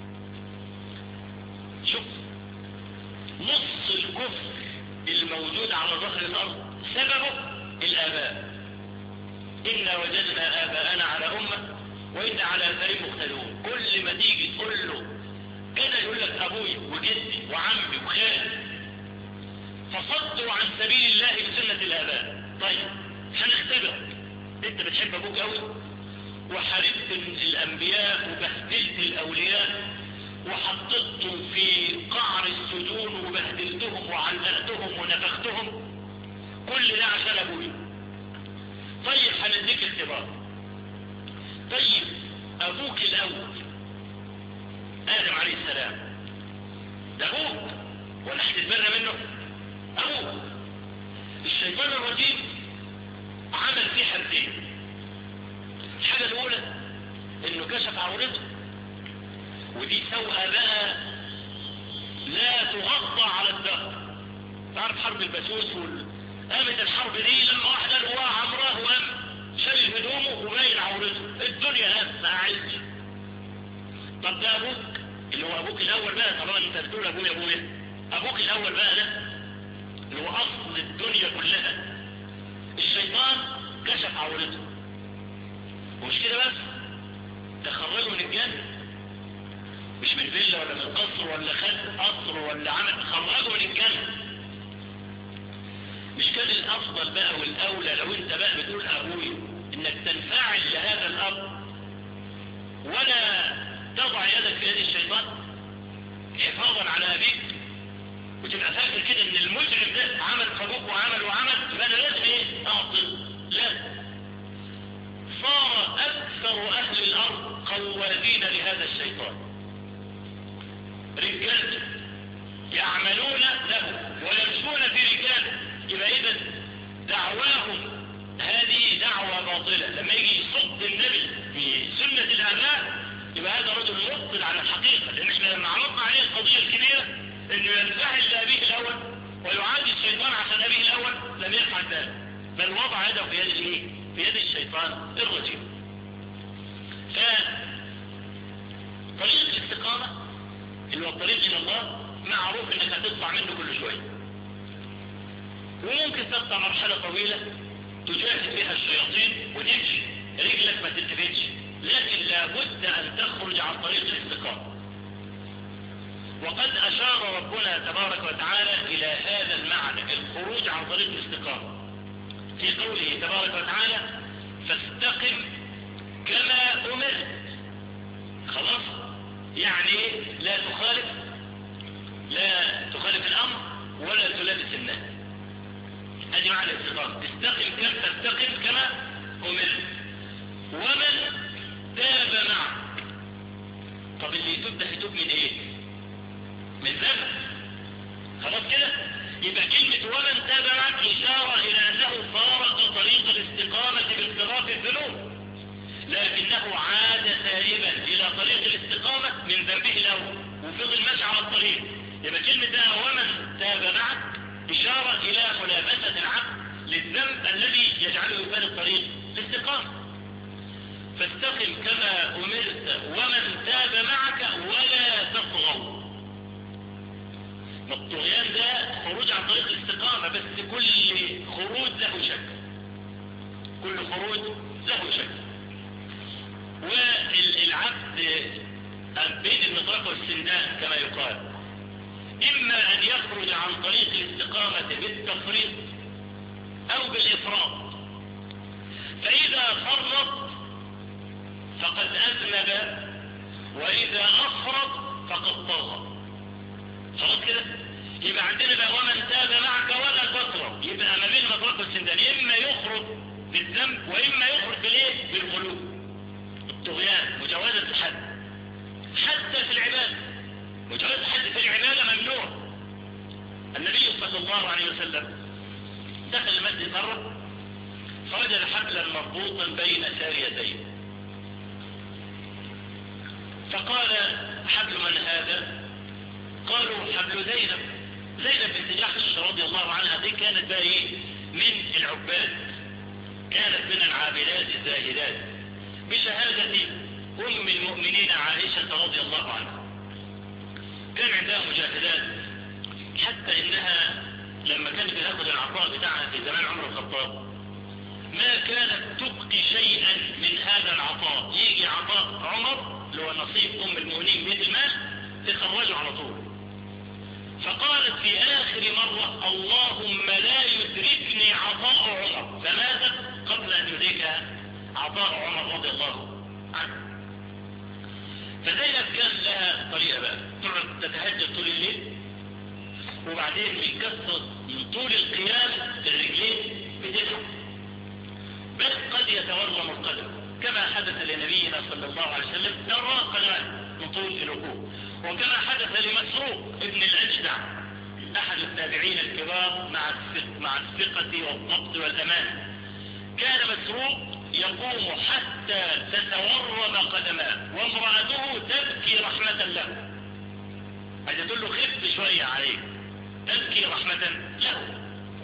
Speaker 1: شوف نص الكفر الموجود على ظهر الأرض سببه الآباء إنا وجدنا آباءنا على أمة وإنا على أثرهم مختلفون كل ما تيجي تقول له كده يقول لك أبوي وجدي وعمي وخالي فصدوا عن سبيل الله بسنة الآباء طيب هنختبرك انت بتحب ابوك قوي وحاربت الانبياء وبهدلت الاولياء وحطيتهم في قعر السجون وبهدلتهم وعلقتهم ونفختهم كل ده عشان ابوي طيب هنديك اختبار طيب ابوك الاول ادم عليه السلام ده ابوك ولا هتتبرى منه ابوك الشيطان الرجيم عمل فيه حاجتين الحاجة الأولى إنه كشف عورته ودي سوءة بقى لا تغطى على الدهر تعرف حرب البسوس وال... قامت الحرب دي لما واحد قال هو عمراه وقام شايل هدومه وباين عورته الدنيا قام ما قعدش طب ده أبوك اللي هو أبوك الأول بقى طبعا أنت بتقول أبويا أبويا أبوك الأول بقى ده اللي هو أصل الدنيا كلها الشيطان كشف عورته ومش كده بس تخرجوا من الجنة مش من فيلا ولا من قصر ولا خد قصر ولا عمل خرجوا من الجنة مش كان الافضل بقى والاولى لو انت بقى بتقول ابوي انك تنفعل لهذا الاب ولا تضع يدك في يد الشيطان حفاظا على ابيك وتبقى فاكر كده ان المجرم ده عمل فابوك وعمل وعمل يبقى انا لازم ايه اعطل لا صار أكثر أهل الأرض قوادين لهذا الشيطان رجال يعملون له ويمشون في رجال يبقى إذا دعواهم هذه دعوة باطلة لما يجي يصد النبي في سنة الآباء يبقى هذا رجل مبطل على الحقيقة لأن احنا لما عرضنا عليه القضية الكبيرة انه ينفعل لأبيه الأول ويعادي الشيطان عشان أبيه الأول لم يفعل ذلك بل وضع يده في يد الايه؟ في يد الشيطان الرجيم ف طريق الاستقامة اللي هو الطريق إلى الله معروف انك هتطلع منه كل شوية وممكن تقطع مرحلة طويلة تجاهد فيها الشياطين وتمشي رجلك ما تلتفتش لكن لابد ان تخرج عن طريق الاستقامة وقد اشار ربنا تبارك وتعالى الى هذا المعنى الخروج عن طريق الاستقامة في قوله تبارك وتعالى فاستقم كما امرت خلاص يعني لا تخالف لا تخالف الامر ولا تلابس الناس هذه معنى الاستقامة استقم كم تستقم كما امرت ومن تاب معك طب اللي يتوب ده يتوب من ايه من ذنب خلاص كده يبقى كلمة ومن تاب معك إشارة إلى أنه فارق طريق الاستقامة باقتراف الذنوب لكنه عاد تائبا إلى طريق الاستقامة من ذنبه الأول وفضل ماشي على الطريق يبقى كلمة ومن تاب معك إشارة إلى ملابسة العبد للذنب الذي يجعله يفارق طريق الاستقامة فاستقم كما أمرت ومن تاب معك ولا تطغوا الطغيان ده خروج عن طريق الاستقامة بس كل خروج له شكل كل خروج له شكل والعبد بين المطرق والسندان كما يقال إما أن يخرج عن طريق الاستقامة بالتفريط أو بالإفراط فإذا فرط فقد أذنب وإذا أفرط فقد طغى خلاص كده يبقى عندنا بقى ومن تاب معك ولا تطرب يبقى ما بين المطرق والسندان إما يخرج بالذنب وإما يخرج بالإيه بالغلو الطغيان مجاوزة الحد حتى في العبادة مجاوزة الحد في العبادة ممنوع النبي صلى الله عليه وسلم دخل المسجد مرة فوجد حبلا مربوطا بين ساريتين فقال حبل من هذا قالوا حبل زينب زينب بنت جحش رضي الله عنها دي كانت بقى ايه من العباد كانت من العابدات الزاهدات بشهادة أم المؤمنين عائشة رضي الله عنها كان عندها مجاهدات حتى إنها لما كانت بتاخذ العطاء بتاعها في زمان عمر الخطاب ما كانت تبقي شيئا من هذا العطاء يجي عطاء عمر اللي هو نصيب أم المؤمنين بيت المال تخرجه على طول فقالت في آخر مرة اللهم لا يدركني عطاء عمر فماتت قبل أن يدركها عطاء عمر رضي الله عنه فزينب كان لها طريقة بقى تقعد تتهجد طول الليل وبعدين من كثرة من طول القيام الرجلين بتتعب بل قد يتورم القدم كما حدث لنبينا صلى الله عليه وسلم ترى قدمان من طول الركوع وكما حدث لمسروق ابن الأجدع أحد التابعين الكبار مع مع الثقة والضبط والأمان كان مسروق يقوم حتى تتورم قدماه وامرأته تبكي رحمة له عايز تقول له خف شوية عليه تبكي رحمة له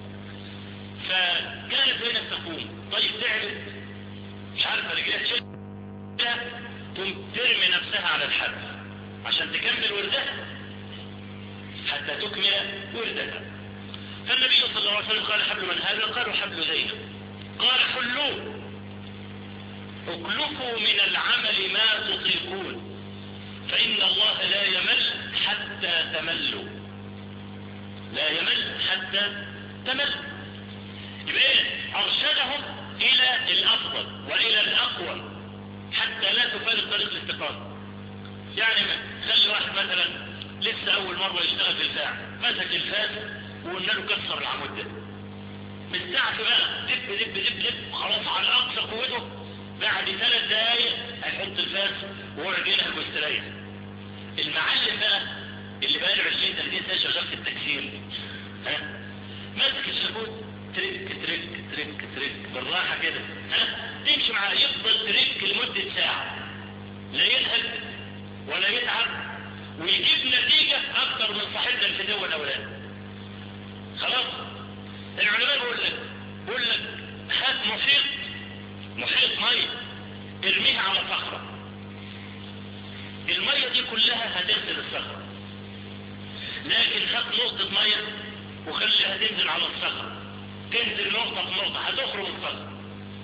Speaker 1: فكانت زينب تقوم طيب تعبت مش عارفة رجلها تشد تقوم ترمي نفسها على الحبل عشان تكمل وردها حتى تكمل وردها فالنبي صلى الله عليه وسلم قال حبل من هذا قالوا حبل زينب قال حلوه اكلفوا من العمل ما تطيقون فإن الله لا يمل حتى تملوا لا يمل حتى تملوا يبقى أرشدهم إلى الأفضل وإلى الأقوى حتى لا تفارق طريق الاستقامة يعني خلي واحد مثلا لسه أول مرة يشتغل في الفاعل مسك الفاس وقلنا له كسر العمود ده من ساعة بقى دب دب دب دب خلاص على أقصى قوته بعد ثلاث دقايق هيحط الفاس ويقعد ينهج ويستريح المعلم بقى اللي بقى له 20 30 سنه شغال في التكسير ها ماسك الشاكوش تريك تريك تريك تريك بالراحه كده ها تمشي معاه يفضل تريك لمده ساعه لا ينهج ولا يتعب ويجيب نتيجه اكتر من صاحبنا الفدوه الاولاني خلاص العلماء بيقول لك بيقول لك هات محيط محيط ميه ارميها على صخره الميه دي كلها هتغسل الصخره لكن هات نقطه ميه وخليها تنزل على الصخره تنزل نقطه في نقطه هتخرج الصخره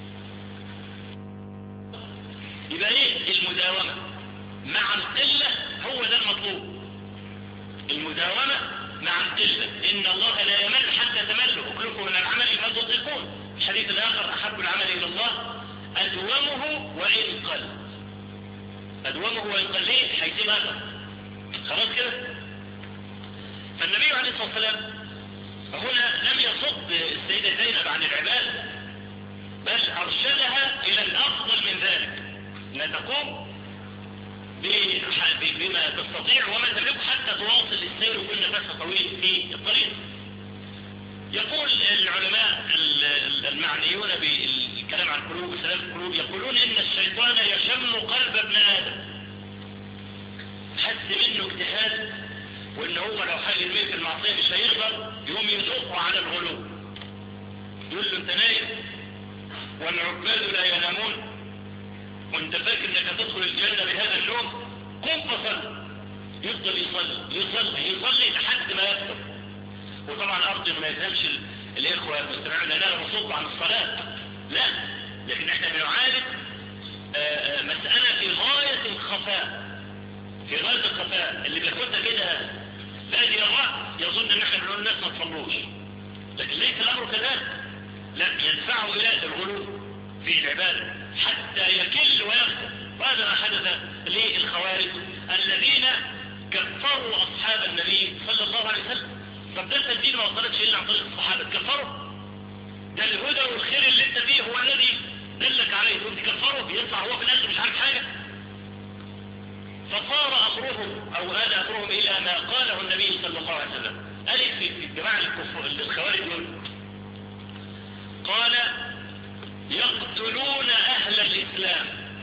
Speaker 1: يبقى ايه المداومه مع القله هو ده المطلوب المداومه مع القله ان الله لا يمل حتى تملوا اكلكم من العمل ما تطيقون الحديث الاخر احب العمل الى الله ادومه وان قل ادومه وان قل ليه هيسيب اثر خلاص كده فالنبي عليه الصلاه والسلام هنا لم يصد السيده زينب عن العباده بل ارشدها الى الافضل من ذلك لا تقوم بما تستطيع وما تملكه حتى تواصل السير وكل نفسها طويل في الطريق يقول العلماء المعنيون بالكلام عن القلوب وسلام القلوب يقولون ان الشيطان يشم قلب ابن ادم حس منه اجتهاد وان هو لو حاجه يرميه في المعصيه مش هيقدر يقوم يزقه على الغلو يقول له انت نايم والعباد لا ينامون وانت فاكر انك هتدخل الجنه بهذا النوم قم فصل يفضل يصلي يصلي يصلي لحد ما يكتب وطبعا ارض ما يفهمش الاخوه المستمعون لاننا نصد عن الصلاه لا لكن احنا بنعالج مساله في غايه الخفاء في غايه الخفاء اللي بياخدها كده بادي الراس يظن ان احنا بنقول الناس ما تصلوش لكن ليس الامر كذلك لا يدفعه الى الغلو في العباده حتى يكل ويغفر وهذا ما حدث للخوارج الذين كفروا اصحاب النبي صلى الله عليه وسلم طب ده الدين ما وصلتش الا عن طريق الصحابه تكفروا ده الهدى والخير اللي انت فيه هو الذي دلك عليه تقول تكفروا يطلع هو في الاخر مش عارف حاجه فصار امرهم او آل امرهم الى ما قاله النبي صلى الله عليه وسلم قال في الجماعه الخوارج دول قال يقتلون اهل الاسلام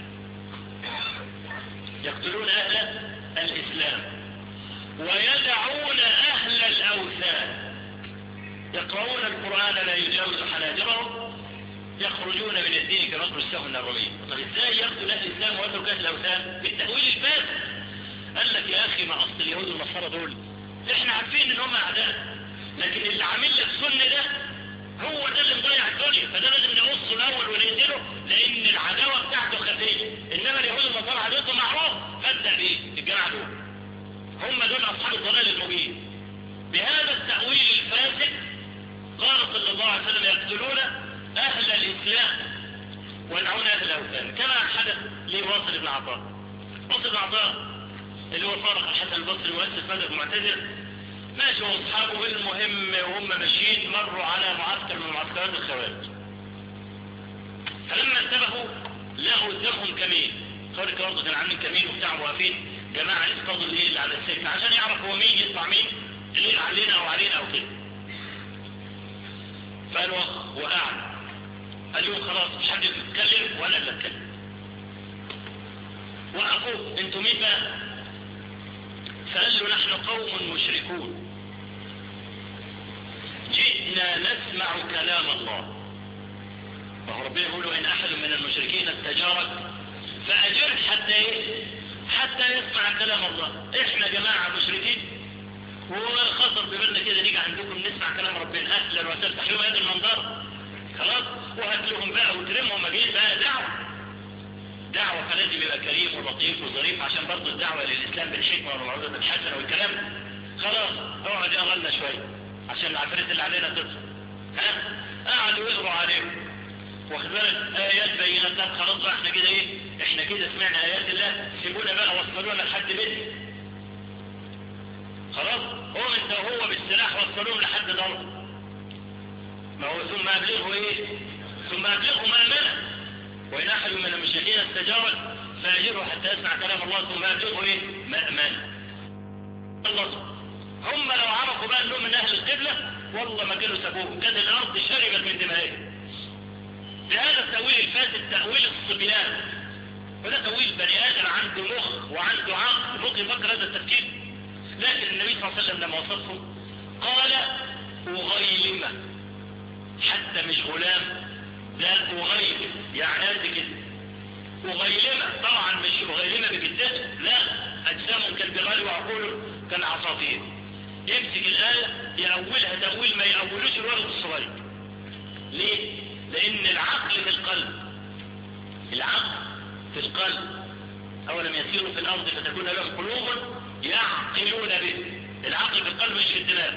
Speaker 1: يقتلون اهل الاسلام ويدعون أهل الأوثان يقرؤون القرآن لا يجاوز حناجرهم يخرجون من الدين كما يخرج السهم النبوي طب ازاي يقتل أهل الإسلام ويترك أهل الأوثان بالتأويل الفاسد قال لك يا أخي ما أصل اليهود والنصارى دول احنا عارفين ان هم أعداء لكن اللي عامل لك سن ده هو ده اللي مضيع الدنيا فده لازم نقصه الأول ونقتله لأن العداوة بتاعته خفية إنما اليهود والنصارى عداوتهم معروف فابدأ بيه الجماعة دول هم دول أصحاب الضلال المبين بهذا التأويل الفاسد قال صلى الله عليه وسلم يقتلون أهل الإسلام ويدعون أهل الأوثان كما حدث لواصل بن عطاء واصل بن عطاء اللي هو فارق الحسن البصري وأسس مذهب المعتزله ماشي واصحابه المهم وهم ماشيين مروا على معسكر من معسكرات الخوارج فلما انتبهوا لقوا قدامهم كمين خارج برضه كان عاملين كمين وبتاع واقفين جماعة يصطادوا الليل اللي على السكة عشان يعرف هو مين يطلع مين الليل علينا او علينا او كده فقالوا وقعنا قال لهم خلاص مش حد يتكلم ولا اللي اتكلم وقفوا انتوا مين بقى فقال له نحن قوم مشركون جئنا نسمع كلام الله وهو ربنا يقول وإن أحد من المشركين استجارك فأجره حتى إيه حتى يسمع كلام الله احنا جماعة مشركين وخطر ببالنا كده نيجي عندكم نسمع كلام ربنا اهلا وسهلا تحلوا هذا المنظر خلاص وهات لهم بقى وترمهم مجيء بقى دعوة دعوة فلازم يبقى كريم ولطيف وظريف عشان برضه الدعوة للإسلام بالحكمة والموعظة الحسنة والكلام خلاص اقعد يقرا لنا شوية عشان العفريت اللي علينا تدخل ها قعدوا يقروا عليهم واخد بالك ايات بينات خلاص بقى احنا كده ايه احنا كده سمعنا ايات الله سيبونا بقى وصلونا لحد بيت خلاص هو انت وهو بالسلاح وصلوهم لحد ضرب ما هو ثم ابلغه ايه ثم ابلغه ما امنه وإن أحد من المشركين استجار فأجره حتى يسمع كلام الله ثم أبلغه إيه مأمن الله هم لو عرفوا بقى أنهم من أهل القبلة والله ما كانوا سابوه كانت الأرض شربت من دمائهم بهذا التأويل الفاسد تأويل الصبيان وده تأويل بني آدم عنده مخ وعنده عقل ممكن يفكر هذا التفكير لكن النبي صلى الله عليه وسلم لما وصفه قال أغيلمة حتى مش غلام لا أغيلم يعني قد كده أغيلمة طبعا مش أغيلمة بجدته لا أجسامهم كالبغال وعقول كالعصافير يمسك الآية يأولها تأويل ما يأولوش الولد الصغير ليه؟ لأن العقل في القلب العقل في القلب أولم يسيروا في الأرض فتكون لهم قلوب يعقلون به العقل في القلب مش في الدماغ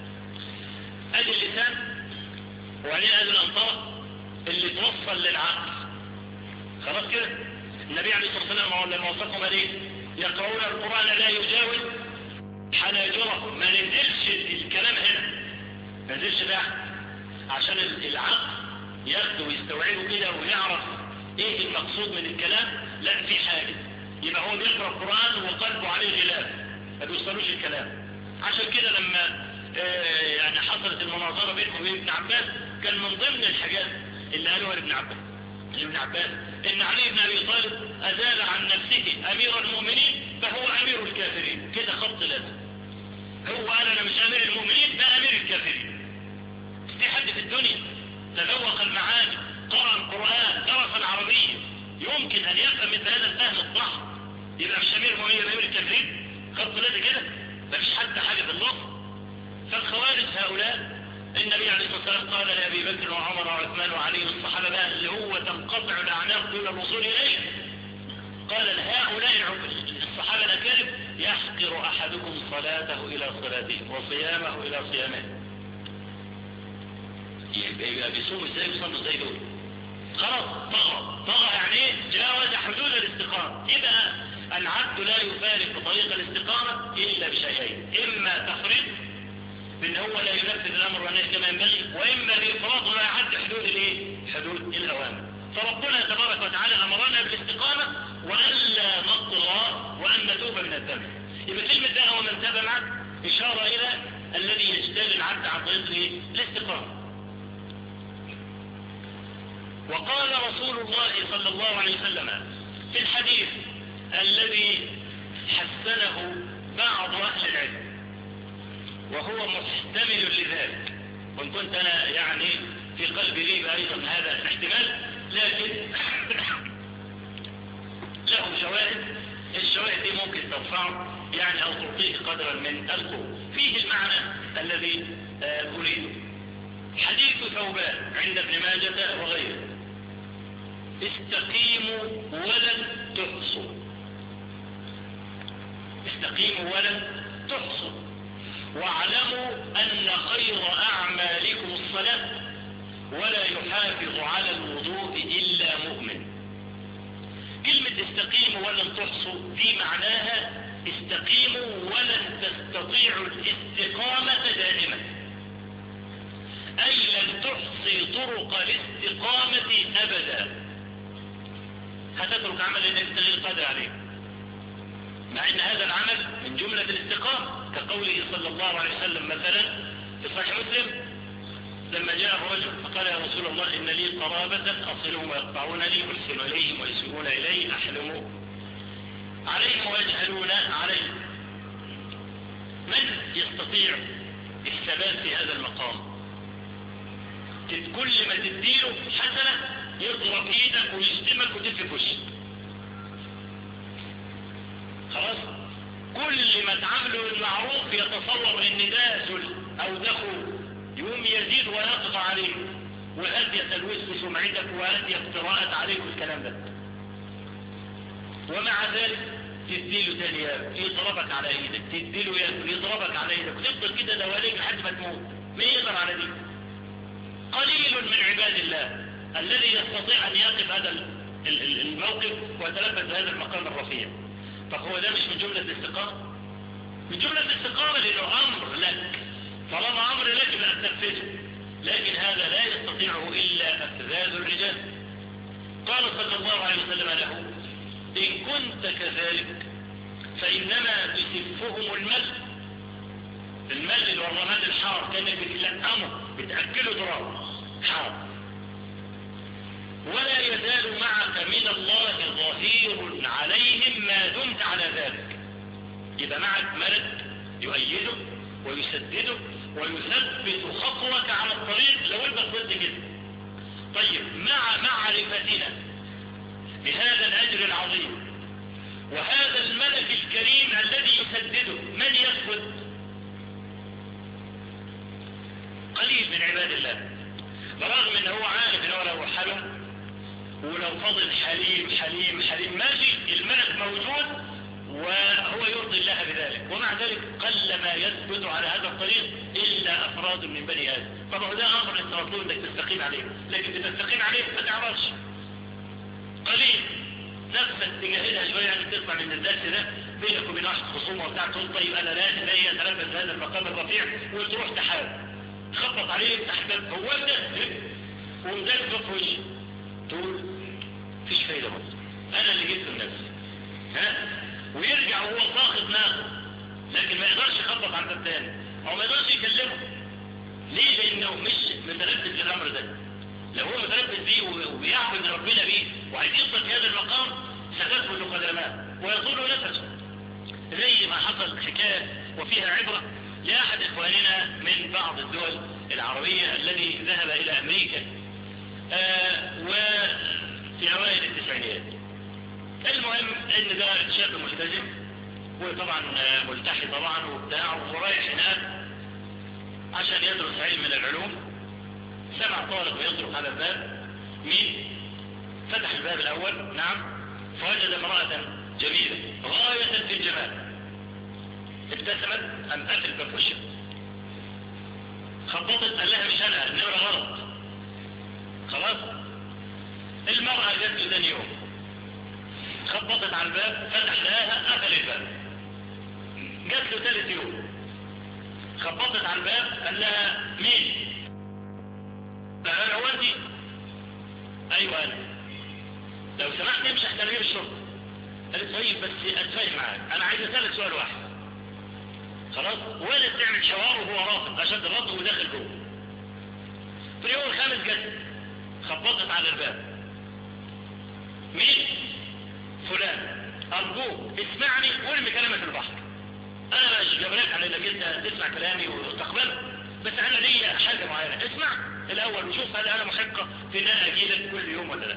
Speaker 1: ادي اللسان وبعدين ادي الانطاق اللي توصل للعقل خلاص كده النبي عليه الصلاه والسلام لما وصفهم ايه يقرؤون القران لا يجاوز حناجرهم ما ننزلش الكلام هنا ما ننزلش ده عشان العقل ياخده ويستوعبه كده ويعرف ايه المقصود من الكلام لا في حاجه يبقى هو بيقرا القران وقلبه عليه غلاف ما بيوصلوش الكلام عشان كده لما آه يعني حصلت المناظرة بينه وبين ابن عباس كان من ضمن الحاجات اللي قالوها لابن عباس لابن عباس ان علي بن ابي طالب ازال عن نفسه امير المؤمنين فهو امير الكافرين كده خط لازم هو قال انا مش امير المؤمنين ده امير الكافرين في حد في الدنيا تذوق المعاني قرأ القرآن درس العربية يمكن ان يفهم مثل هذا الفهم الصح يبقى مش امير المؤمنين امير الكافرين خط لازم كده مفيش حد حاجة في النص فالخوارج هؤلاء النبي عليه الصلاة والسلام قال لأبي بكر وعمر وعثمان وعلي والصحابة بقى اللي هو تنقطع الأعناق دون الوصول إليه قال لهؤلاء الصحابة الأكارم يحقر أحدكم صلاته إلى صلاته وصيامه إلى صيامه يبقى بيصوم ازاي يصلوا ازاي دول خلاص طغى طغى يعني ايه جاوز حدود الاستقامة يبقى العبد لا يفارق طريق الاستقامة إلا بشيئين إما تفريط بأن هو لا ينفذ الأمر والنهي كما ينبغي وإما بإفراط ولا يعد حدود الإيه؟ حدود الأوامر فربنا تبارك وتعالى أمرنا بالاستقامة وألا نطغى وأن نتوب من الذنب يبقى كلمة ده ومن تاب معك إشارة إلى الذي يجتل العبد عن طريق الاستقامة وقال رسول الله صلى الله عليه وسلم في الحديث الذي حسنه بعض أهل العلم وهو محتمل لذلك وإن كنت أنا يعني في قلبي لي أيضا هذا الاحتمال لكن له شواهد الشواهد دي ممكن ترفعه يعني أو تعطيه قدرا من القوة فيه المعنى الذي أريده حديث ثوبان عند ابن ماجة وغيره استقيموا ولن تحصوا استقيموا ولن تحصوا واعلموا أن خير أعمالكم الصلاة ولا يحافظ على الوضوء إلا مؤمن كلمة استقيموا ولن تحصوا دي معناها استقيموا ولن تستطيعوا الاستقامة دائما أي لن تحصي طرق الاستقامة أبدا هتترك عمل انك تغير قادر عليه مع ان هذا العمل من جملة الاستقامة كقوله صلى الله عليه وسلم مثلا في صحيح مسلم لما جاء الرجل فقال يا رسول الله إن لي قرابة أصلهم ويقطعون لي أرسل إليهم ويسيئون إلي أحلم عليهم ويجهلون علي من يستطيع الثبات في هذا المقام كل ما تديله حسنة يضرب ايدك ويشتمك وتلفك وشك خلاص كل ما تعامله المعروف يتصور ان ده ذل او ده خوف يقوم يزيد ويقضى عليه وهدي تلوث سمعتك وهدي اقتراءات عليك والكلام ده ومع ذلك تديله تاني يضربك على ايدك تديله ياكل يضربك على ايدك وتفضل كده دواليك لحد ما تموت مين يقدر على دي قليل من عباد الله الذي يستطيع ان يقف هذا الموقف ويتلبس بهذا المقام الرفيع فهو ده مش من جملة الاستقامة من جملة الاستقامة لانه امر لك طالما امر لك لا تنفذه لكن هذا لا يستطيعه الا افذاذ الرجال قال صلى الله عليه وسلم له إن كنت كذلك فإنما تسفهم المل المل اللي هو الرماد الحار كانك بتلقمه بتأكله تراب حار ولا يزال معك من الله ظهير عليهم ما دمت على ذلك يبقى معك ملك يؤيدك ويسددك ويثبت خطوك على الطريق لو انت فضلت كده طيب مع معرفتنا بهذا الاجر العظيم وهذا الملك الكريم الذي يسدده من يثبت قليل من عباد الله برغم ان هو عارف ان هو لو حلم ولو فضل حليم حليم حليم ماشي الملك موجود وهو يرضي الله بذلك ومع ذلك قل ما يثبت على هذا الطريق إلا أفراد من بني آدم طبعا ده أمر أنت مطلوب أنك تستقيم عليه لكن تستقيم عليه ما تعرفش قليل نفسك تجاهلها شوية يعني تسمع من الدرس ده بينك وبين واحد خصومة وبتاع تقول طيب أنا لازم هي أتلبس هذا المقام الرفيع وتروح تحاول تخبط عليه يفتح باب هو ده ومدلك في وشي تقول مفيش فايدة برضه أنا اللي جبت النفس ها ويرجع وهو ساخط ناخد لكن ما يقدرش يخبط على الباب تاني او ما يقدرش يكلمه ليه لانه مش متلبس بالامر ده لو هو متلبس بيه وبيعبد ربنا بيه وعايز يصل في هذا المقام ستثبت قدماه ويطول نفسه زي ما حصل حكايه وفيها عبره لاحد اخواننا من بعض الدول العربيه الذي ذهب الى امريكا آه وفي اوائل التسعينيات المهم ان ده شاب ملتزم وطبعا ملتحي طبعا وبتاع ورايح هناك عشان يدرس علم من العلوم سمع طالب يطرق على الباب مين فتح الباب الاول نعم فوجد امرأة جميلة غاية في الجمال ابتسمت ام قتل باب وشها خبطت قال لها مش انا النمرة غلط خلاص المرأة جت له ثاني يوم خبطت على الباب فتح لها قفل الباب جات له ثالث يوم خبطت على الباب قال لها مين قال هو انت ايوه انا لو سمحت امشي احنا نجيب الشرطه قالت طيب بس اتفاهم معاك انا عايز اسالك سؤال واحد خلاص ولا تعمل شوار وهو رافض اشد الرفض وداخل جوه في اليوم الخامس جت خبطت على الباب مين فلان أرجوك اسمعني وارمي كلامك في البحر أنا مش جبرك على إنك أنت تسمع كلامي وتقبله بس أنا ليا حاجة معينة اسمع الأول وشوف هل أنا محقة في إن أنا أجي لك كل يوم ولا لا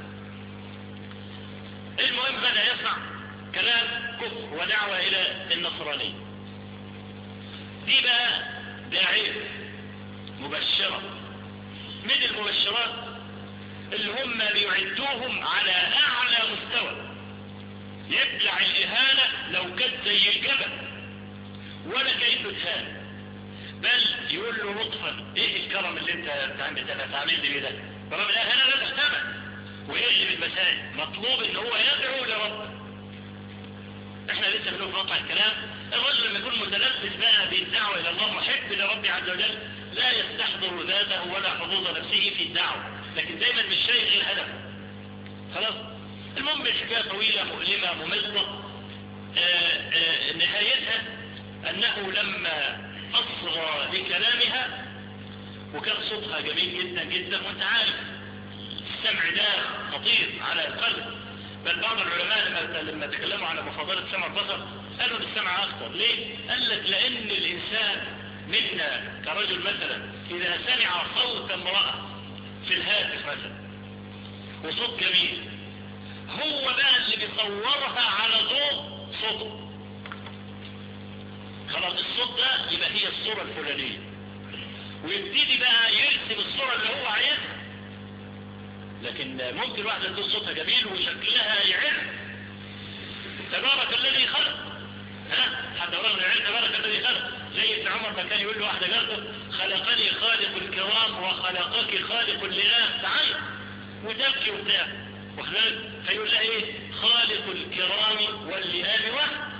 Speaker 1: المهم بدأ يسمع كلام كفر ودعوة إلى النصرانية دي بقى داعية مبشرة من المبشرات اللي هم بيعدوهم على أعلى مستوى يبلع الإهانة لو كانت زي الجبل ولا كأنه اتهان بل يقول له لطفا ايه الكرم اللي انت بتعمل لي ده كرم الإهانة لا تحتمل ويقلب المسائل مطلوب ان هو يدعو لرب احنا لسه بنقول في مقطع الكلام الرجل لما يكون متلبس بقى بالدعوة الى الله محب لربي عز وجل لا يستحضر ذاته ولا حظوظ نفسه في الدعوة لكن دايما مش شيء غير هدف خلاص المهم الحكاية طويلة مؤلمة مملة نهايتها أنه لما أصغى لكلامها وكان صوتها جميل جدا جدا وانت عارف السمع ده خطير على القلب بل بعض العلماء لما, لما تكلموا على مفاضلة سمع البصر قالوا السمع أخطر ليه؟ قال لك لأن الإنسان منا كرجل مثلا إذا سمع صوت امرأة في الهاتف مثلا وصوت جميل هو بقى اللي بيصورها على ضوء صوته خلاص الصوت ده يبقى هي الصورة الفلانية ويبتدي بقى يرسم الصورة اللي هو عايزها لكن ممكن واحدة تقول صوتها جميل وشكلها يعر تبارك الذي خلق ها حتى رغم العلم تبارك الذي خلق زي ابن عمر ما كان يقول له واحدة جارته خلقني خالق الكرام وخلقك خالق اللئام تعال وتبكي وبتاع وخلال فيقول لها ايه خالق الكرام واللئام واحد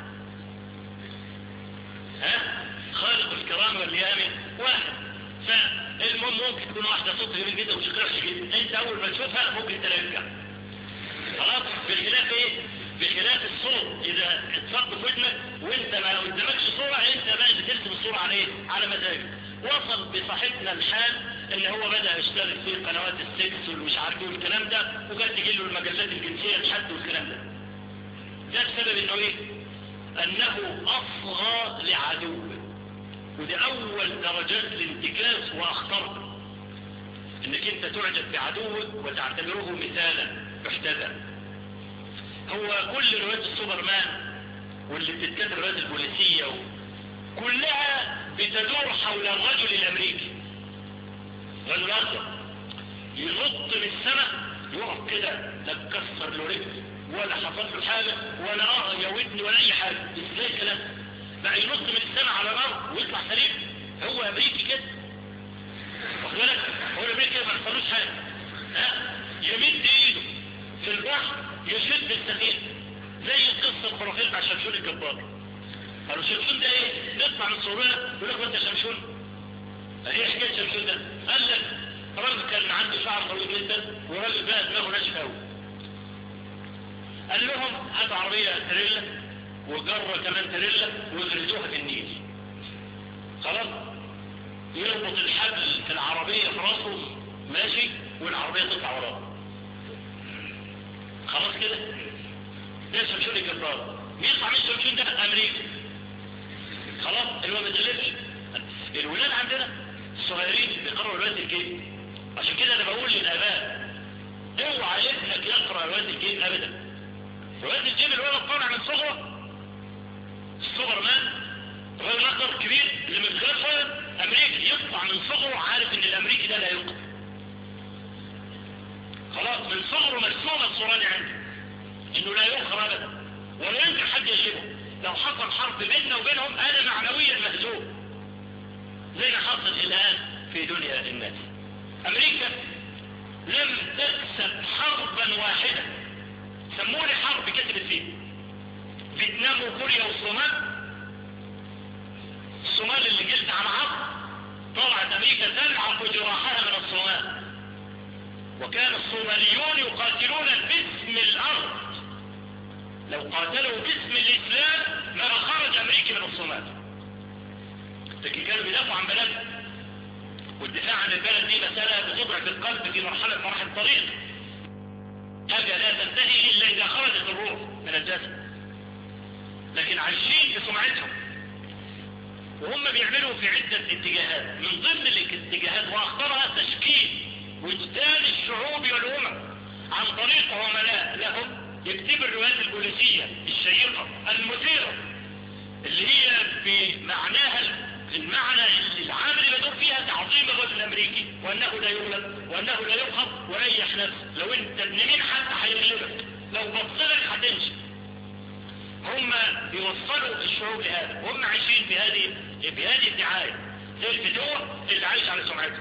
Speaker 1: ها خالق الكرام واللئام واحد فالمهم ممكن تكون واحدة صوت جميل جدا وشكلها وحش جدا انت اول ما تشوفها ممكن تلاقيها خلاص بخلاف ايه بخلاف الصوت اذا اتصب في ودنك وانت ما قدامكش صورة انت بقى بترسم الصورة على ايه على مزاجك وصل بصاحبنا الحال ان هو بدأ يشتغل في قنوات السكس والمش عارف ايه والكلام ده وكانت تجي له المجلات الجنسية لحد والكلام ده ده بسبب انه ايه انه اصغى لعدوه ودي اول درجات الانتكاس واخطرها انك انت تعجب بعدوك وتعتبره مثالا محتذى هو كل روايات السوبرمان واللي بتتكتب روايات البوليسية كلها بتدور حول الرجل الامريكي رجل اخضر ينط من السماء يقف كده لا تكسر له رجل ولا حصل له حاجة ولا اه يا ودني ولا اي حاجة ازاي كده بقى ينط من السماء على الارض ويطلع سليم هو امريكي كده واخد بالك هو الامريكي ما حصلوش حاجة ها يمد ايده في البحر يشد السفينة زي القصة الخرافية بتاع شمشون الجبار قالوا شمشون ده ايه نطلع من صورنا يقول لك انت شمشون ايه حكاية شمشون ده قال لك راجل كان عنده شعر طويل جدا وراجل بقى دماغه ناشف قوي قال لهم هاتوا عربية تريلا وجرة كمان تريلا وغرزوها في النيل خلاص يربط الحبل في العربية في راسه ماشي والعربية تطلع وراه خلاص كده ده شمشون الجبار بيطلع من الشمشون ده امريكا خلاص اللي هو ما تقلبش الولاد عندنا الصغيرين بيقرأوا رواية الجيب عشان كده انا بقول للاباء اوعى ابنك يقرأ رواية الجيب ابدا رواية الجيب الولد طالع من صغره الصغر مان راجل اخر كبير اللي من خلال امريكي يطلع من صغره عارف ان الامريكي ده لا يقرأ خلاص من صغره مرسومة الصوراني عنده انه لا يؤخر ابدا ولا يمكن حد يشبه لو حصل حرب بيننا وبينهم انا معنويا مهزوم زي ما حصل الان في دنيا الناس امريكا لم تكسب حربا واحدة سموني حرب كتبت فيه فيتنام وكوريا والصومال الصومال اللي جلد عن عرض طلعت امريكا تلعب جراحها من الصومال وكان الصوماليون يقاتلون باسم الارض لو قاتلوا باسم الاسلام ما خرج امريكا من الصومال لكن كانوا بيدافعوا عن بلدهم والدفاع عن البلد دي مسألة بتضع بالقلب في مرحلة مراحل الطريق حاجة لا تنتهي إلا إذا خرجت الروح من الجسد لكن عايشين في سمعتهم وهم بيعملوا في عدة اتجاهات من ضمن الاتجاهات وأخطرها تشكيل وجدان الشعوب والأمم عن طريق عملاء لهم يكتب الروايات البوليسية الشيقة المثيرة اللي هي بمعناها المعنى العام اللي بدور فيها تعظيم الرجل الامريكي وانه لا يغلب وانه لا يقهر وريح نفسه لو انت ابن مين حتى هيغلبك لو بصلك هتمشي هم بيوصلوا الشعوب لهذا وهم عايشين في هذه بهذه الدعاية زي الفتوة اللي عايش على سمعته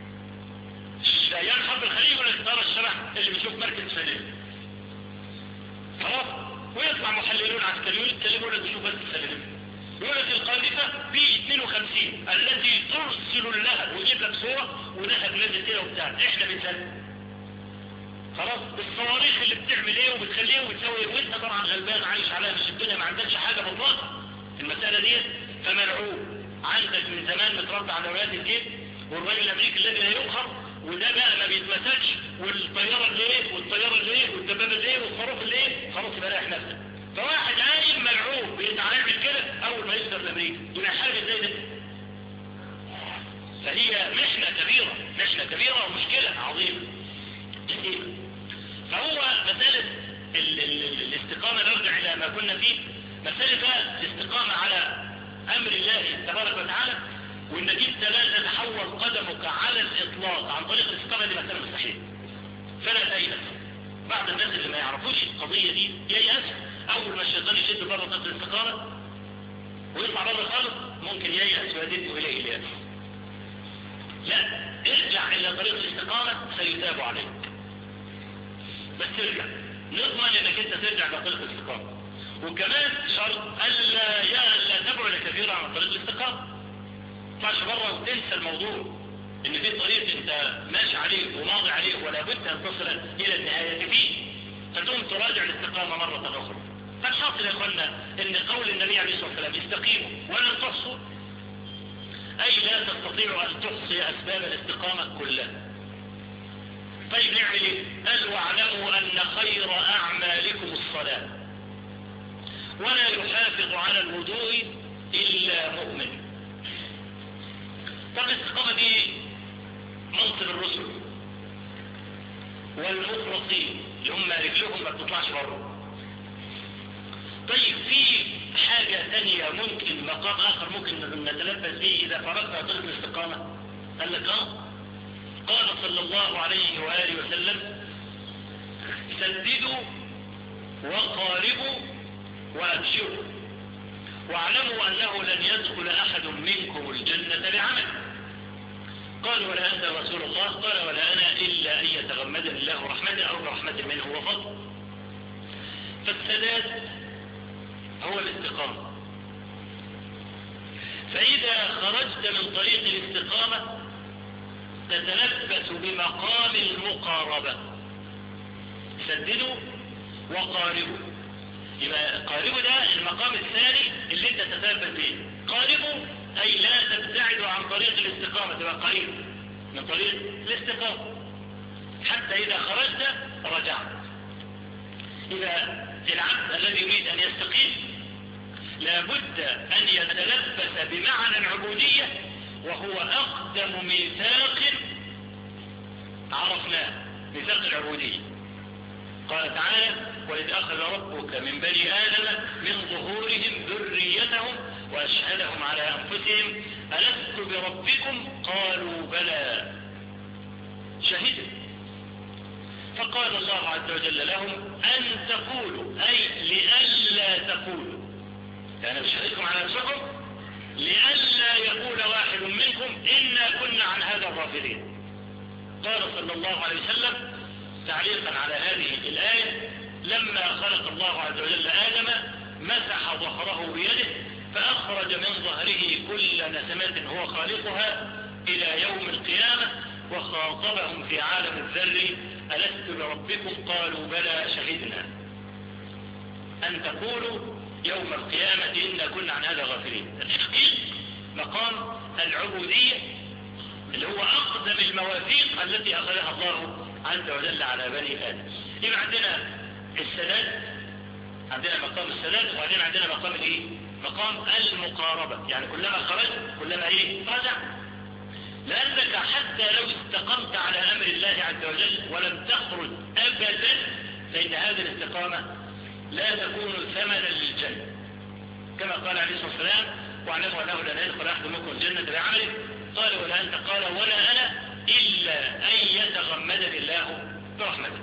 Speaker 1: ايام حرب الخليج ولا ترى الشرح اللي بيشوف مركز سليم خلاص ويطلع محللون عسكريون يتكلمون لك بيشوف بس سليم يقول لك القاذفة بي 52 التي ترسل اللهب ويجيب لك صورة ولهب نازل كده وبتاع احنا بنسلم خلاص الصواريخ اللي بتعمل ايه وبتخليه وبتسوي وانت طبعا غلبان عايش عليها مش الدنيا ما عندكش حاجة مطلقة المسألة دي فملعوب عندك من زمان متربى على روايات الجيب والراجل الامريكي الذي لا يقهر وده بقى ما بيتمسكش والطيارة اللي ايه والطيارة اللي ايه والدبابة اللي ايه والصاروخ اللي ايه خلاص يبقى رايح نفسك فواحد عايم ملعوب بيتعامل كده اول ما يصدر الامريكي دون حاجة ازاي ده فهي محنة كبيرة محنة كبيرة ومشكلة عظيمة جسيمة فهو مسألة ال ال الاستقامة نرجع الى ما كنا فيه مسألة الاستقامة على امر الله تبارك وتعالى وانك انت لا تتحول قدمك على الاطلاق عن طريق الاستقامة دي مسألة مستحيل فلا تيأس بعض الناس اللي ما يعرفوش القضية دي ييأس اول ما الشيطان يشد بره طريق الاستقامة ويطلع بره خالص ممكن ييأس ويدد اليه الياس لا ارجع الى طريق الاستقامة سيتاب عليك بس ارجع نضمن انك انت ترجع الى طريق الاستقامة وكمان شرط الا يا الا تبعد كثيرا عن طريق الاستقامة تطلعش بره وتنسى الموضوع ان في طريق انت ماشي عليه وماضي عليه ولا بد ان تصل الى النهاية فيه
Speaker 2: فتقوم تراجع الاستقامة مرة أخرى فالحاصل يا اخوانا ان قول النبي عليه الصلاة والسلام استقيموا ولن تحصوا اي لا تستطيعوا ان تحصي اسباب الاستقامة كلها طيب نعمل ايه قال واعلموا ان خير اعمالكم الصلاة ولا يحافظ على الوضوء الا مؤمن طب الاستقامة دي منصب الرسل والمخلصين اللي هم رجلهم ما بتطلعش بره طيب في حاجة تانية ممكن مقام آخر ممكن نتلبس به إذا فرقنا طريق الاستقامة قال لك آه قال صلى الله عليه وآله وسلم سددوا وقاربوا وأبشروا واعلموا أنه لن يدخل أحد منكم الجنة بعمل قال ولا أنت رسول الله قال ولا أنا إلا أن يتغمدني الله رحمة أو برحمة منه وفضل فالسداد هو الاستقامة فإذا خرجت من طريق الاستقامة تتلبس بمقام المقاربة سددوا وقاربوا يبقى قاربوا ده المقام الثاني اللي انت تتلبس به قاربوا أي لا تبتعدوا عن طريق الاستقامة تبقى قريب من طريق الاستقامة حتى إذا خرجت رجعت إذا العبد الذي يريد أن يستقيم لابد أن يتلبس بمعنى العبودية وهو أقدم ميثاق عرفناه ميثاق العبودية قال تعالى وإذ أخذ ربك من بني آدم من ظهورهم ذريتهم وأشهدهم على أنفسهم ألست بربكم قالوا بلى شهدوا فقال الله عز وجل لهم أن تقولوا أي لئلا تقولوا يعني بشهدكم على نفسكم لئلا يقول واحد منكم إنا كنا عن هذا غافلين قال صلى الله عليه وسلم تعليقا على هذه الآية لما خلق الله عز وجل آدم مسح ظهره بيده فأخرج من ظهره كل نسمات هو خالقها إلى يوم القيامة وخاطبهم في عالم الذر ألست بربكم قالوا بلى شهدنا أن تقولوا يوم القيامة إنا كنا عن هذا غافلين التحقيق مقام العبودية اللي هو أقدم المواثيق التي أخذها الله عز وجل على بني آدم يبقى عندنا السداد عندنا مقام السداد وبعدين عندنا مقام الايه مقام المقاربة يعني كلما خرجت كلما ايه رجع لأنك حتى لو استقمت على أمر الله عز وجل ولم تخرج أبدا فإن هذه الاستقامة لا تكون ثمنا للجنة كما قال عليه الصلاة والسلام واعلموا أنه لن يدخل أحد منكم الجنة بعمله قال ولا أنت قال ولا أنا إلا أن يتغمدني الله برحمته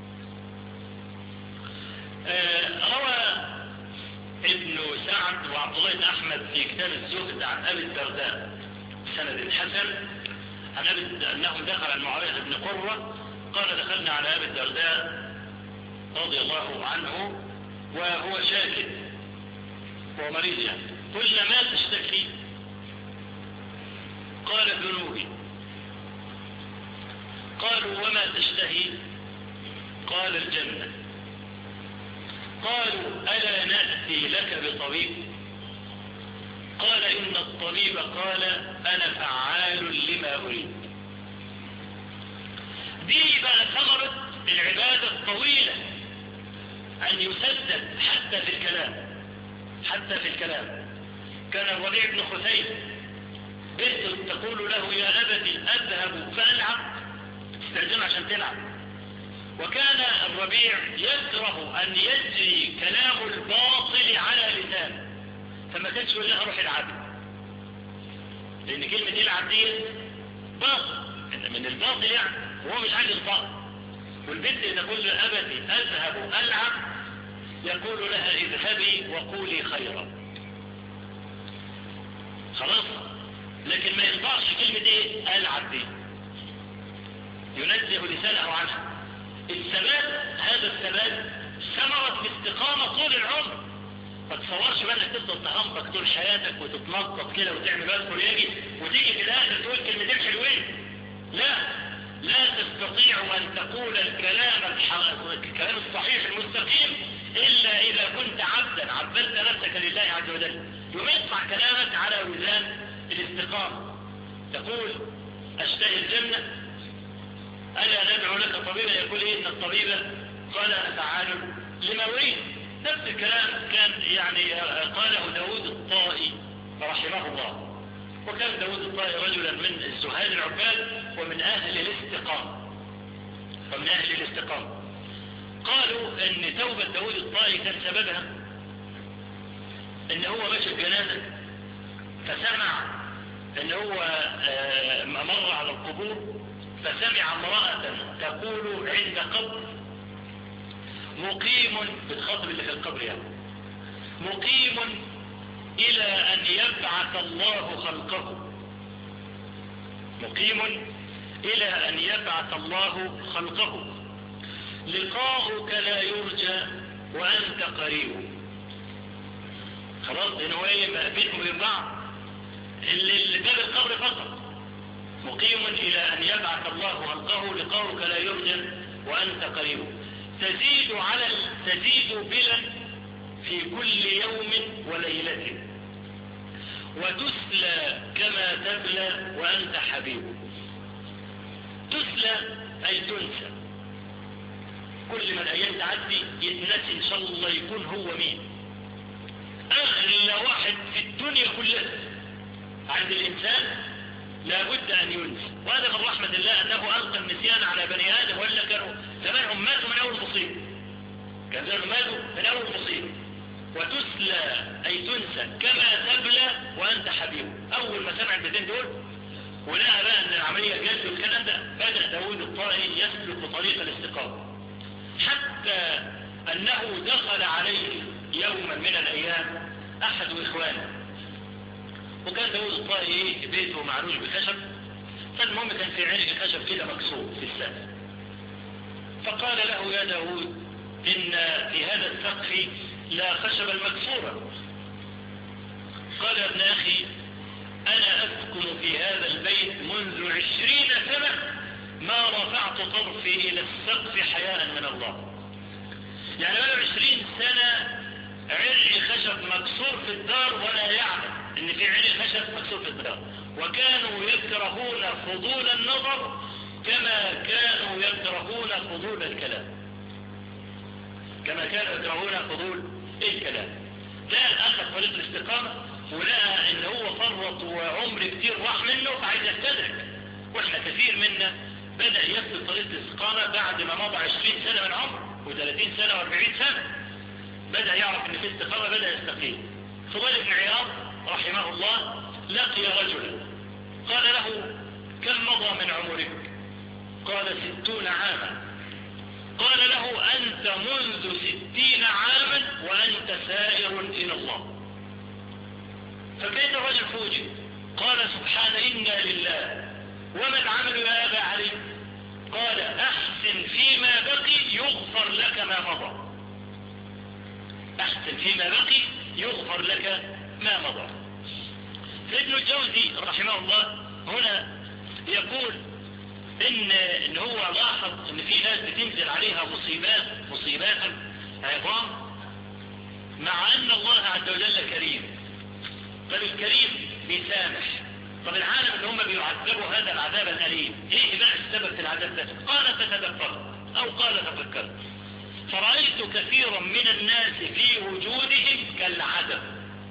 Speaker 2: آه روى ابن سعد وعبد الله بن أحمد في كتاب الزهد عن أبي الدرداء سند حسن عن أبي أنهم دخل عن معاوية بن قرة قال دخلنا على أبي الدرداء رضي الله عنه وهو شاكد هو مريض يعني قلنا ما تشتكي قال ذنوبي قالوا وما تشتهي قال الجنة قالوا ألا نأتي لك بطبيب قال إن الطبيب قال أنا فعال لما أريد دي بقى ثمرة العبادة الطويلة أن يسدد حتى في الكلام حتى في الكلام كان الربيع بن خثيم بنت تقول له يا أبتي أذهب فألعب تستأذن عشان تلعب وكان الربيع يكره أن يجري كلام الباطل على لسانه فما كانش يقول لها روح العب لأن كلمة يلعب دي باطل من الباطل يعني وهو مش عايز الباطل والبنت تقول له أبتي أذهب ألعب يقول لها اذهبي وقولي خيرا خلاص لكن ما ينفعش كلمة ايه ألعب دي ينزه لسانه عنها الثبات هذا الثبات ثمرة الاستقامة طول العمر ما تصورش بقى انك تفضل تهمبك طول حياتك وتتنطط كده وتعمل اذكر يجي وتيجي في الاخر تقول كلمتين حلوين لا لا تستطيع أن تقول الكلام الكلام الصحيح المستقيم إلا إذا كنت عبدا عبدت نفسك لله عز وجل يمطع كلامك على وزان الاستقامة تقول أشتهي الجنة ألا ندعو لك طبيبا يقول إيه إن الطبيب قال أفعال لما أريد نفس الكلام كان يعني قاله داود الطائي رحمه الله وكان داود الطائي رجلا من الزهاد العباد ومن أهل الاستقامة ومن أهل الاستقامة قالوا ان توبة داود الطائي كان سببها ان هو ماشي الجنازة فسمع ان هو مر على القبور فسمع امرأة تقول عند قبر مقيم بالخطب اللي في القبر يعني مقيم الى ان يبعث الله خلقه مقيم الى ان يبعث الله خلقه لقاؤك لا يرجى وأنت قريب خلاص لأن هو ايه بينهم وبين بعض اللي جاب القبر فقط مقيم إلى أن يبعث الله خلقه لقاؤك لا يرجى وأنت قريب تزيد على تزيد بلا في كل يوم وليلة وتسلى كما تبلى وأنت حبيب تسلى أي تنسى كل ما الايام تعدي يتنسي ان شاء الله يكون هو مين اغلى واحد في الدنيا كلها عند الانسان لابد ان ينسى وهذا من رحمة الله انه القى النسيان على بني ادم ولا كانوا زمانهم ماتوا من اول مصيبة كان زمانهم ماتوا من اول مصيبة وتسلى اي تنسى كما تبلى وانت حبيب اول ما سمع البيتين دول ولقى بقى ان العملية جد والكلام ده بدأ داود الطائي يسلك طريق الاستقامة حتى أنه دخل عليه يوما من الأيام أحد إخوانه وكان داود الطائي بيته معروش بخشب فالمهم كان في عرق خشب كده مكسور في السقف فقال له يا داود إن في هذا السقف لا خشبا مكسورا قال يا ابن أخي أنا أسكن في هذا البيت منذ عشرين سنة ما رفعت طرفي إلى السقف حياء من الله يعني بقى عشرين سنة عرق خشب مكسور في الدار ولا يعلم ان في عرق خشب مكسور في الدار وكانوا يكرهون فضول النظر كما كانوا يكرهون فضول الكلام كما كانوا يكرهون فضول الكلام لا الأخذ طريق الاستقامة ولقى ان هو فرط وعمر كتير راح منه فعايز يستدرك واحنا كثير منا بدأ يسلك طريق الاستقامة بعد ما مضى 20 سنة من عمره و30 سنة و40 سنة بدأ يعرف ان في استقامة بدأ يستقيم فضيل بن عياض رحمه الله لقي رجلا قال له كم مضى من عمرك قال ستون عاما قال له أنت منذ ستين عاما وأنت سائر إلى الله فكيف الرجل فوجئ قال سبحان إنا لله وما العمل يا أبا علي قال أحسن فيما بقي يغفر لك ما مضى أحسن فيما بقي يغفر لك ما مضى فابن الجوزي رحمه الله هنا يقول إن, إن هو لاحظ إن في ناس بتنزل عليها مصيبات مصيبات عظام مع أن الله عز وجل كريم طب الكريم بيسامح طب العالم اللي هم بيعذبوا هذا العذاب الأليم ايه بقى السبب في العذاب ده قال تتدبر او قال تفكر فرأيت كثيرا من الناس في وجودهم كالعدم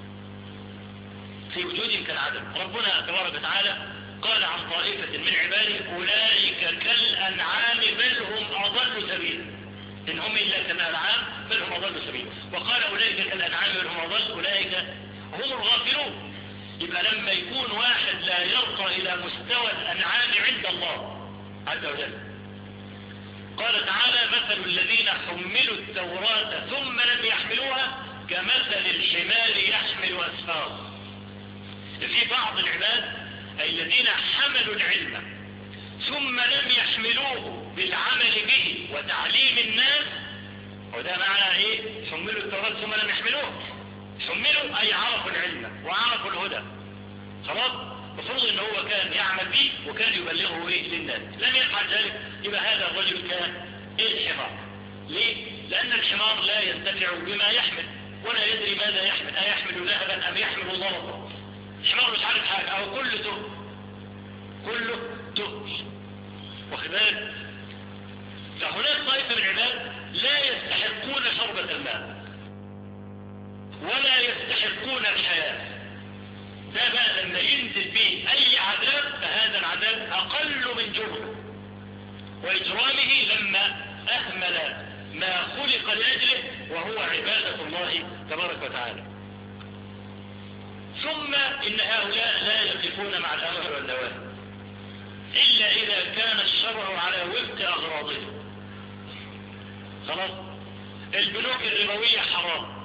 Speaker 2: في وجودهم كالعدم ربنا تبارك وتعالى قال عن طائفة من عباده أولئك كالأنعام بل هم أضل سبيلا إن هم إلا كالأنعام بل هم أضل سبيلا وقال أولئك كالأنعام بل هم أضل أولئك هم الغافلون يبقى لما يكون واحد لا يرقى إلى مستوى الأنعام عند الله عز وجل قال تعالى مثل الذين حملوا التوراة ثم لم يحملوها كمثل الحمار يحمل أسفار في بعض العباد أي الذين حملوا العلم ثم لم يحملوه بالعمل به وتعليم الناس وده معنى ايه حملوا التوراة ثم لم يحملوه حملوا أي عرفوا العلم وعرفوا الهدى خلاص المفروض ان هو كان يعمل به وكان يبلغه ايه للناس لم يفعل ذلك يبقى هذا الرجل كان ايه الحمار ليه لان الحمار لا ينتفع بما يحمل ولا يدري ماذا يحمل ايحمل ذهبا ام يحمل ضربا الحمار مش عارف حاجه او كله تهمل كله تهمل واخد بالك فهناك طائفه من العباد لا يستحقون شربة الماء ولا يستحقون الحياه ده بقى لما ينزل فيه اي عذاب فهذا العذاب اقل من جرم واجرامه لما اهمل ما خلق لاجله وهو عبادة الله تبارك وتعالى ثم ان هؤلاء لا يقفون مع الامر والنواهي الا اذا كان الشرع على وفق اغراضه خلاص البنوك الربوية حرام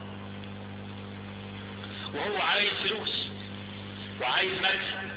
Speaker 2: وهو عايز فلوس وعايز مكسب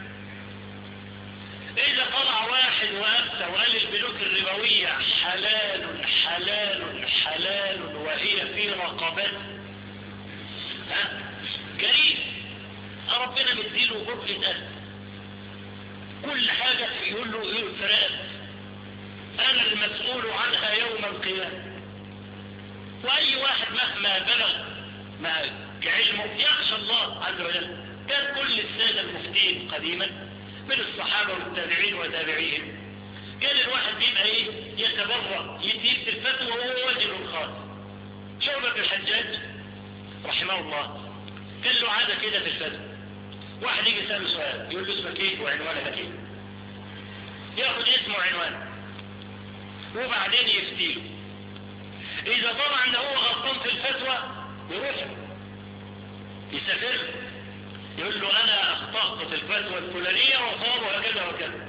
Speaker 2: اذا طلع واحد وافتى وقال البنوك الربوية حلال حلال حلال وهي في رقبات ها جريء ربنا مديله بكرة قلب كل حاجة يقول له ايه الفراد انا المسؤول عنها يوم القيامة واي واحد مهما بلغ ما علمه يخشى الله عز وجل كان كل السادة المفتين قديما من الصحابة والتابعين وتابعيهم كان الواحد يبقى ايه يتبرع يتيب في الفتوى وهو وجه خاص شعبة الحجاج رحمه الله كان له عادة كده في الفتوى واحد يجي يسأله سؤال يقول له اسمك ايه وعنوانك ايه ياخد اسمه وعنوانه وبعدين يفتيله اذا طبعا ان هو غلطان في الفتوى يروح يسافر يقول له انا اخطأت في الفتوى الفلانية وصابها كذا وكذا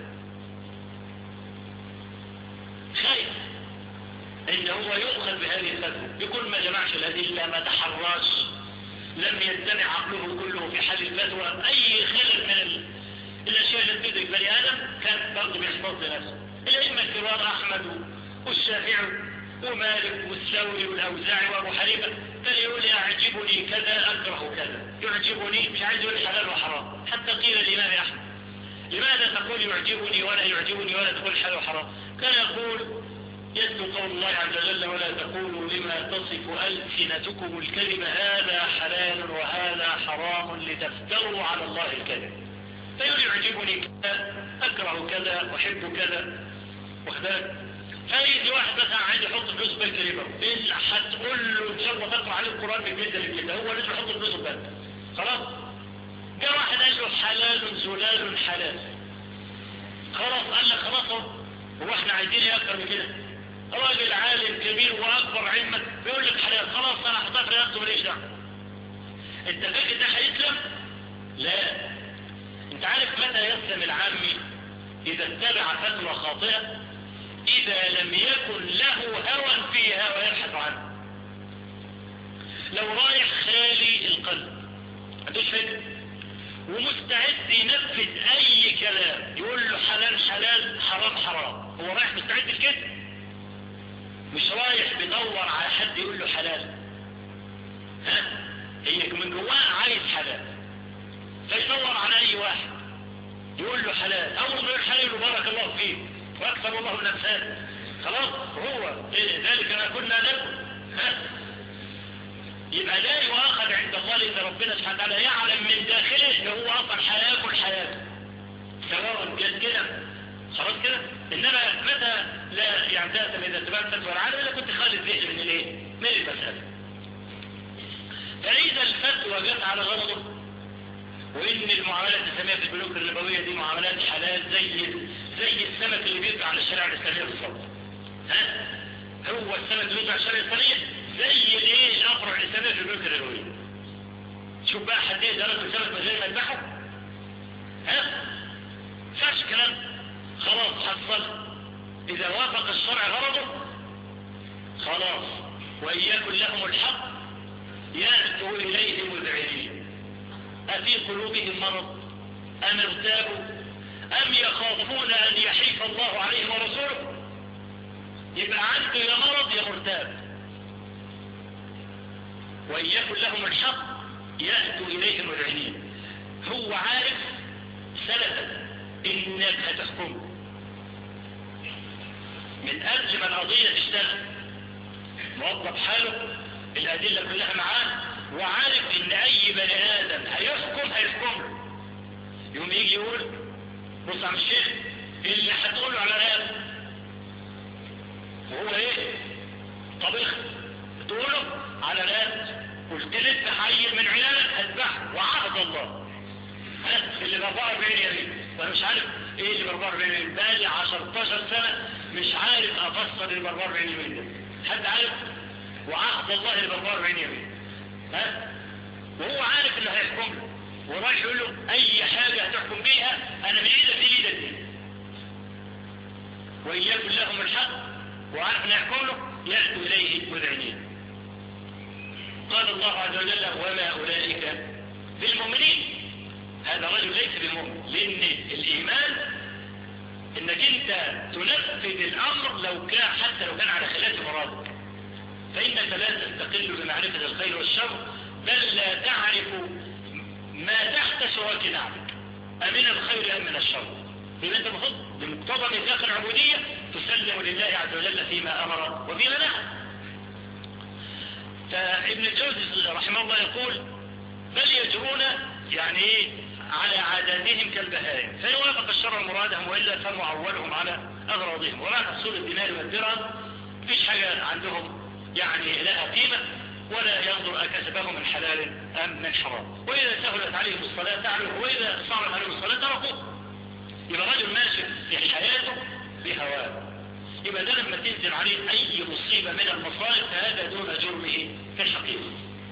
Speaker 2: خايف ان هو يؤخذ بهذه الفتوى يقول ما جمعش الادله ما تحراش لم يجتمع عقله كله في حل الفتوى اي خلل من ال... الاشياء التي تدرك بني ادم كان برضه بيحتفظ لنفسه الائمه الكبار احمد والشافعي ومالك والثوري والاوزاعي وابو حنيفه كان يقول يعجبني كذا اكره كذا يعجبني مش عايز يقول حلال وحرام حتى قيل الامام احمد لماذا تقول يعجبني ولا يعجبني ولا تقول حلال وحرام كان يقول يتلو قول الله عز وجل ولا تقولوا لما تصف ألسنتكم الكذب هذا حلال وهذا حرام لتفتروا على الله الكذب فيقول يعجبني كذا أكره كذا أحب كذا واخدك فيجي واحد مثلا عايز يحط فلوس في الكلمة إيه هتقول له إن شاء الله تقرأ عليه القرآن بالمدة اللي هو لازم يحط فلوس في البنك خلاص جاء واحد قال له حلال زلال حلال خلاص قال لك خلاص هو احنا عايزين ايه اكتر من كده راجل عالم كبير واكبر علما بيقول لك حلال خلاص انا هحطها في نفسه ماليش دعوه انت فاكر ده هيسلم لا انت عارف متى يسلم العامي اذا اتبع فتوى خاطئه اذا لم يكن له هوى فيها ويبحث عنه لو رايح خالي القلب عندوش فكر ومستعد ينفذ اي كلام يقول له حلال حلال حرام حرام هو رايح مستعد لكده مش رايح بيدور على حد يقول له حلال ها هي من جواه عايز حلال فيدور على اي واحد يقول له حلال اول ما يقول حلال بارك الله فيه واكثر الله من امثال خلاص هو إيه ذلك ما كنا نكن ها يبقى لا يؤاخذ عند الله لان ربنا سبحانه وتعالى يعلم من داخله ان هو اصلا هياكل حياته سواء جد كده خلاص كده انما متى لا يعني تأتم اذا اتبعت فتوى العالم الا كنت خالد ذهن من الايه من المسألة فاذا الفتوى جت على غرضه وان المعاملات الاسلاميه في البنوك الربويه دي معاملات حلال زي زي السمك اللي بيطلع على الشريعه الاسلاميه بالظبط ها هو السمك اللي بيطلع على الشريعه الاسلاميه زي الايه الافرع الاسلاميه في البنوك الربويه شوف بقى حد يقدر ياكل سمك من غير ما يذبحه ها فاش كلام خلاص حصل اذا وافق الشرع غرضه خلاص وان يكن لهم الحق يأتوا اليه مذعنين افي قلوبهم مرض ام ارتابوا ام يخافون ان يحيف الله عليهم ورسوله يبقى عنده يا مرض يا مرتاب وان يكن لهم الحق يأتوا اليه مذعنين هو عارف سلفا انك هتحكم من قبل ما القضية تشتغل موظف حاله الأدلة كلها معاه وعارف ان اي بني ادم هيحكم هيحكم له يوم يجي يقول بص عم الشيخ اللي هتقوله على رقبه وهو ايه طبيخ تقوله على رقبه قلت لسه حي من عيالك هذبحه وعهد الله اللي ب 44 يمين وانا مش عارف ايه اللي ب 44 يمين بقالي 10 سنه مش عارف افسر اللي ب 44 يمين ده حد عارف وعهد الله اللي ب 44 يمين ها وهو عارف انه هيحكم له ورايح يقول له اي حاجه هتحكم بيها انا من ايدك في ايدك دي وان يكن لهم الحق وعارف انه يحكم له ياتوا اليه مذعنين قال الله عز وجل وما اولئك بالمؤمنين هذا الرجل ليس بمؤمن لان الايمان انك انت تنفذ الامر لو كان حتى لو كان على خلاف مرادك فانك لا تستقل بمعرفة الخير والشر بل لا تعرف ما تحت سواك نعمك امن الخير ام من الشر يبقى انت المفروض بمقتضى ميثاق العبودية تسلم لله عز وجل فيما امر وفيما نهى فابن الجوزي رحمه الله يقول بل يجرون يعني ايه على عاداتهم كالبهائم فيوافق الشرع مرادهم وإلا فمعولهم على أغراضهم ولا تحصول الدينار والدرهم مفيش حاجة عندهم يعني لها قيمة ولا ينظر أكسبه من حلال أم من حرام وإذا سهلت عليهم الصلاة تعلم وإذا صارت عليهم الصلاة تركوه يبقى رجل ماشي في حياته بهواه يبقى ده لما تنزل عليه أي مصيبة من المصائب فهذا دون جرمه في الحقيقة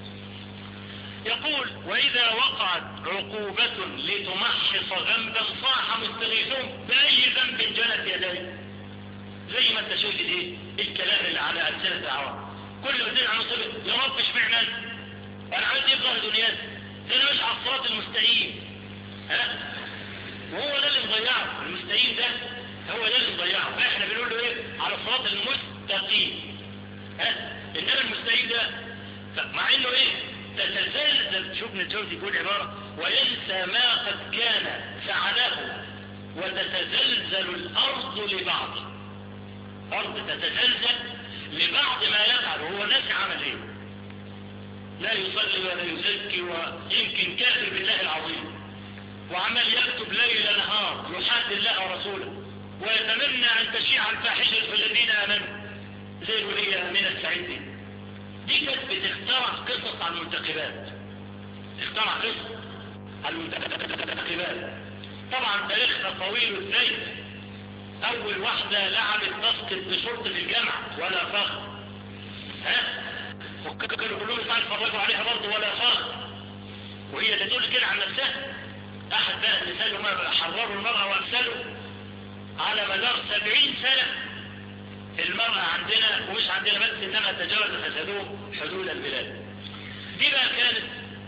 Speaker 2: يقول وإذا وقعت عقوبة لتمحص ذنبا صاح مستغيثون بأي ذنب جنت يديه زي ما انت شايف ايه الكلام اللي على ألسنة العوام كل ما تدعي عن مصيبة يا رب اشمعنا انا عايز ايه ظهر دنياي ده انا مش على الصراط المستقيم ها وهو ده اللي مضيعه المستقيم ده هو ده اللي مضيعه احنا بنقول له ايه على الصراط المستقيم ها انما المستقيم ده مع انه ايه تتزلزل شوف ابن الجوزي يقول عبارة وينسى ما قد كان فعله وتتزلزل الأرض لبعض أرض تتزلزل لبعض ما يفعل هو ناس عمل ايه لا يصلي ولا يزكي ويمكن كافر بالله العظيم وعمال يكتب ليل نهار يحاد الله ورسوله ويتمنى أن تشيع الفاحشة في الذين آمنوا زي الولية من السعيدين دي كانت بتخترع قصص عن المنتخبات تخترع قصص عن المنتخبات طبعا تاريخنا طويل ازاي اول واحدة لعبت باسكت بشرطة الجامعة ولا فخر ها وكانوا كلهم يطلعوا يتفرجوا عليها برضه ولا فخر وهي اللي تقول كده عن نفسها احد بقى النساء ما حرروا المرأة وارسلوا على مدار سبعين سنة المرأة عندنا ومش عندنا بس انما تجاوز فسادوه حدود البلاد دي بقى كانت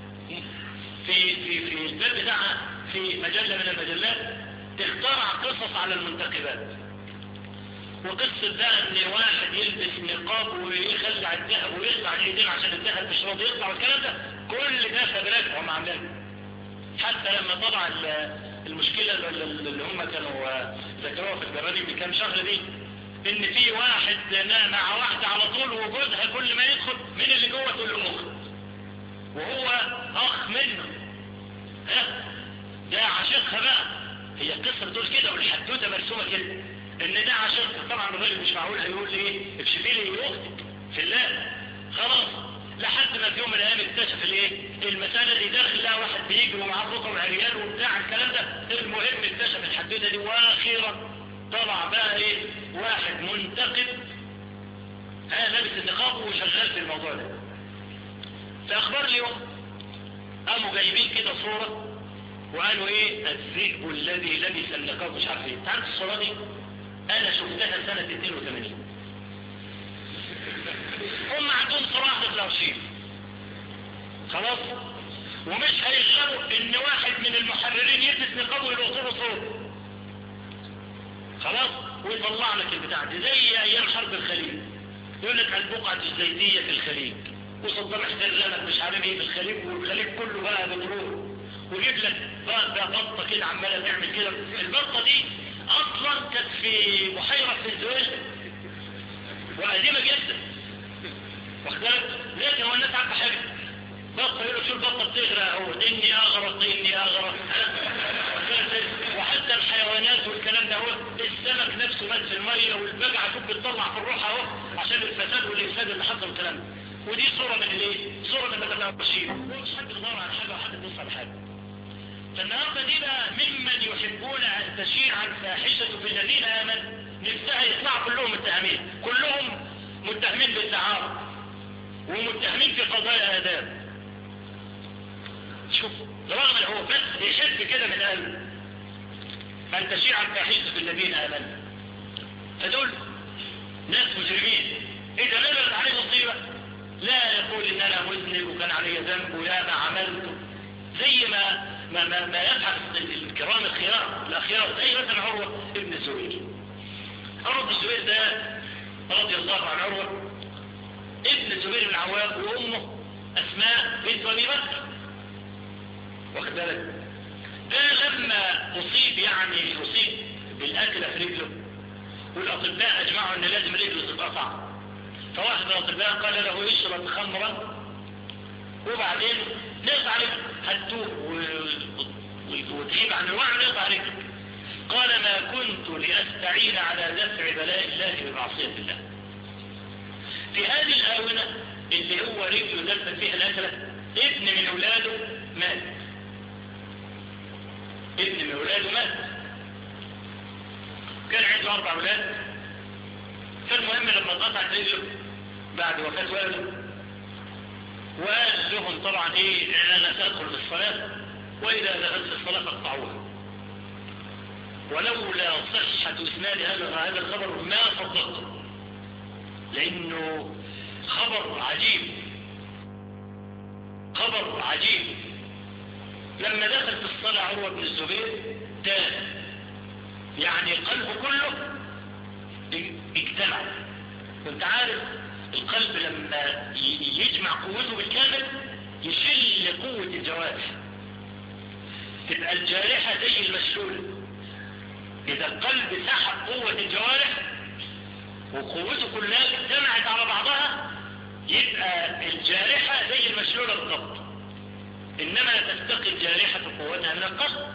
Speaker 2: في في في الباب بتاعها في مجلة من المجلات تخترع قصص على المنتخبات وقصة بقى ان واحد يلبس نقاب ويخلع الذهب ويقطع الايدين عشان الذهب مش راضي يطلع والكلام ده كل ده فبرات هم عاملينه حتى لما طلع المشكلة اللي هم كانوا ذكروها في الجرائم بكام شهر دي ان في واحد مع واحدة على طول وجوزها كل ما يدخل من اللي جوه تقول له مخ وهو اخ منه ها ده عاشقها بقى هي القصة بتقول كده والحدوتة مرسومة كده ان ده عاشقها طبعا الراجل مش معقول هيقول ايه اكشفي لي اختك في الله خلاص لحد ما في يوم من الايام اكتشف الايه المسألة دي داخل لها واحد بيجري ومعاه رقم عريان وبتاع الكلام ده المهم اكتشف الحدوتة دي واخيرا طلع بقى ايه واحد منتقد ها لابس النقاب وشغال في الموضوع ده في اخبار اليوم قاموا جايبين كده صورة وقالوا ايه الذئب الذي لبس النقاب مش عارف ايه تعرف الصورة دي انا شفتها سنة 82 هم عندهم صراحة الارشيف خلاص ومش هيغلبوا ان واحد من المحررين يلبس نقاب ويلقطوا له صوت خلاص ويطلع لك البتاع دي زي ايام حرب الخليج يقول لك البقعة الزيتية في الخليج وصدام حسين لك مش عارف ايه في الخليج والخليج كله بقى بترول وجيب ويجيب لك بقى بطة كده عمالة تعمل كده البطة دي اصلا كانت في بحيرة في الزويل وقديمة جدا واخدلك لكن هو الناس عارفة حاجة بطة يقولوا شو البطة بتغرق اهو اني اغرق اني اغرق وحتى الحيوانات والكلام ده هو السمك نفسه مات في المية والبجعة شوف بتطلع في الروح اهو عشان الفساد والافساد اللي حصل الكلام ده ودي صورة من الايه؟ صورة من المتناقشين مش حد يدور على حاجة وحد يبص على حاجة فالنهارده دي بقى ممن يحبون ان تشيع الفاحشة في الذين امنوا نفسها يطلعوا كلهم متهمين كلهم متهمين بالتعارض ومتهمين في قضايا آداب شوف رغم هو بس يحب كده من قلبه أن تشيع الفاحشة في الذين آمنوا فدول ناس مجرمين إذا نزلت عليه مصيبة لا يقول إن أنا مذنب وكان علي ذنب ويا ما عملته زي ما ما ما, ما يفعل الكرام الخيار الأخيار زي مثلا عروة ابن الزبير عروة بن الزبير ده رضي الله عن عروة ابن الزبير بن عوام وأمه أسماء بنت أبي بكر واخد بالك ده لما أصيب يعني أصيب بالأكلة في رجله والأطباء أجمعوا أن لازم رجله تتقطع فواحد من الأطباء قال له اشرب خمرا وبعدين نقطع رجله هتوه وتغيب عن الوعي نقطع رجله قال ما كنت لأستعين على دفع بلاء الله بمعصية الله في هذه الآونة اللي هو رجله دفت فيها الأكلة ابن من أولاده مات ابن من أولاده مات كان عنده أربع أولاد فالمهم لما قطعت رجله بعد وفاة والده وقال لهم طبعا ايه انا سأدخل في الصلاة وإذا دخلت في الصلاة فاقطعوها ولولا صحة إسناد هذا هذا الخبر ما صدقته لأنه خبر عجيب خبر عجيب لما دخل في الصلاة عروة بن الزبير تاه يعني قلبه كله اجتمع وانت عارف القلب لما يجمع قوته بالكامل يشل قوة الجوارح تبقى الجارحة زي المشلول إذا القلب سحب قوة الجوارح وقوته كلها اجتمعت على بعضها يبقى الجارحة زي المشلولة بالضبط إنما تستقي الجارحة قوتها من القلب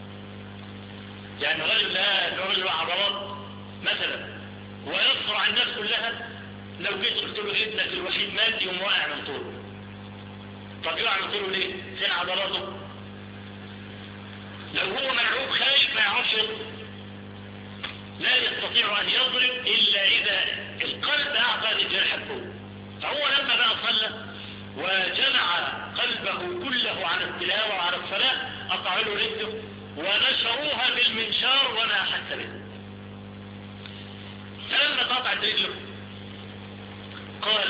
Speaker 2: يعني رجل لا رجل عضلات مثلا ويصرع الناس كلها لو جيت قلت له ابنك الوحيد مات يوم واقع من طوله طب يقع من طوله ليه؟ فين عضلاته؟ لو هو مرعوب خايف ما يعرفش يضرب لا يستطيع أن يضرب إلا إذا القلب أعطى للجرح القوة فهو لما بقى صلى وجمع قلبه كله على التلاوة وعلى الصلاة قطعوا له رجله ونشروها بالمنشار وما أحس به فلما قطعت رجله قال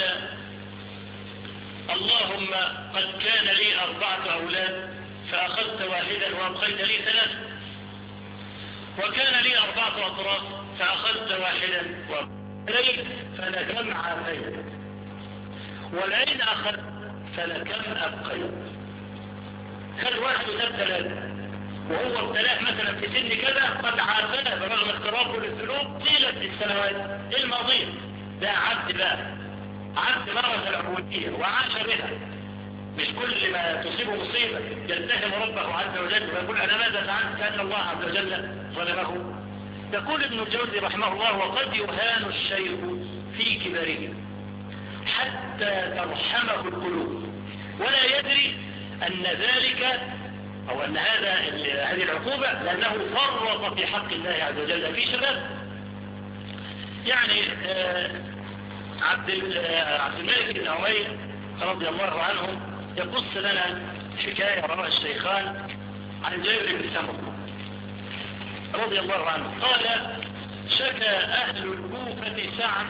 Speaker 2: اللهم قد كان لي أربعة أولاد فأخذت واحدا وأبقيت لي ثلاثة وكان لي أربعة أطراف فأخذت واحدا وأبقيت فلكم عافيت والعين أخذت فلكم أبقيت خد واحد وساب ثلاثة وهو ابتلاه مثلا في سن كذا قد عافاه برغم اقترابه للذنوب طيلة السنوات الماضية ده عبد بقى عبد مرض العبودية وعاش بها مش كل ما تصيبه مصيبة يتهم ربه عز وجل ويقول أنا ماذا فعلت كأن الله عز وجل ظلمه يقول ابن الجوزي رحمه الله وقد يهان الشيخ في كبره حتى ترحمه القلوب ولا يدري أن ذلك أو أن هذا هذه العقوبة لأنه فرط في حق الله عز وجل في شباب يعني عبد عبد الملك بن عمير رضي الله عنه يقص لنا حكاية رواها الشيخان عن جابر بن سمر رضي الله عنه قال شكى أهل الكوفة سعة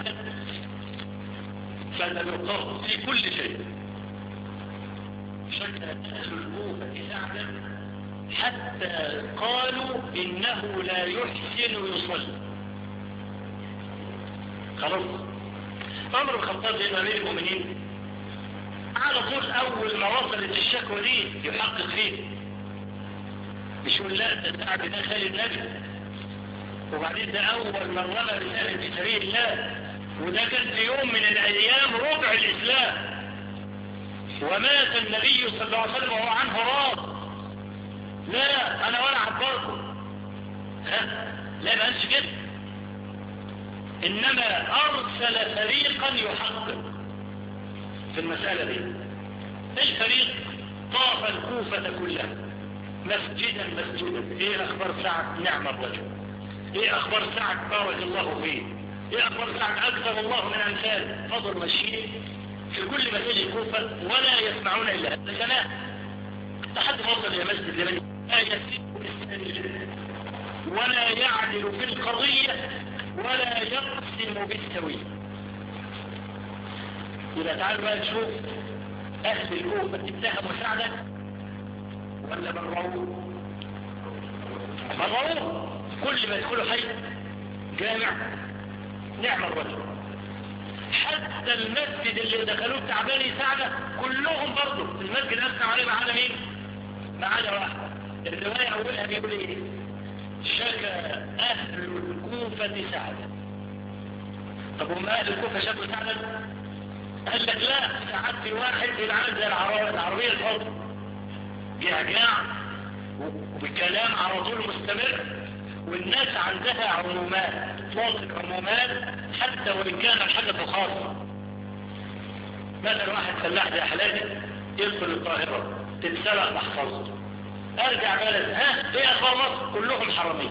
Speaker 2: فلم يقر في كل شيء شكى أهل الكوفة سعة حتى قالوا إنه لا يحسن يصلي خلاص عمر بن الخطاب زي امير المؤمنين على طول اول ما وصلت الشكوى دي يحقق فيه مش يقول لا ده سعد ده خالد النبي وبعدين ده أول من رمى رسالة في سبيل الله وده كان في يوم من الأيام ربع الإسلام ومات النبي صلى الله عليه وسلم وهو عنه راض لا أنا ولا عبركم ها لا ما قالش كده إنما أرسل فريقا يحقق في المسألة دي الفريق طاف الكوفة كلها مسجدا مسجدا ايه اخبار سعد نعم الرجل ايه اخبار سعد بارك الله فيه ايه اخبار سعد اكثر الله من امثال فضل ماشيين في كل مساجد الكوفة ولا يسمعون الا هذا الكلام لحد فضل الى مسجد لمن لا يسيب ولا يعدل في القضية ولا يقسم بالسوية إذا تعالوا بقى نشوف أهل الكوفة اتهموا سعدا ولا بروه بروه كل ما يدخلوا حي جامع نعم الرجل حتى المسجد اللي دخلوه بتاع بني سعدة كلهم برضه المسجد أسمع عليه ما عدا مين؟ ما عدا واحد الرواية أولها بيقول إيه؟ شكى أهل الكوفة سعدا طب هم أهل الكوفة شكوا سعدا؟ قال لك لا ساعات في واحد بيلعب زي العربية الفضل جعجاع وبكلام على طول مستمر والناس عندها عمومات تطلق عمومات حتى وإن كان الحدث خاصة مثلا واحد فلاح زي حلالي يدخل القاهرة تتسرق محفظته ارجع بلد ها ايه اخبار مصر كلهم حرامين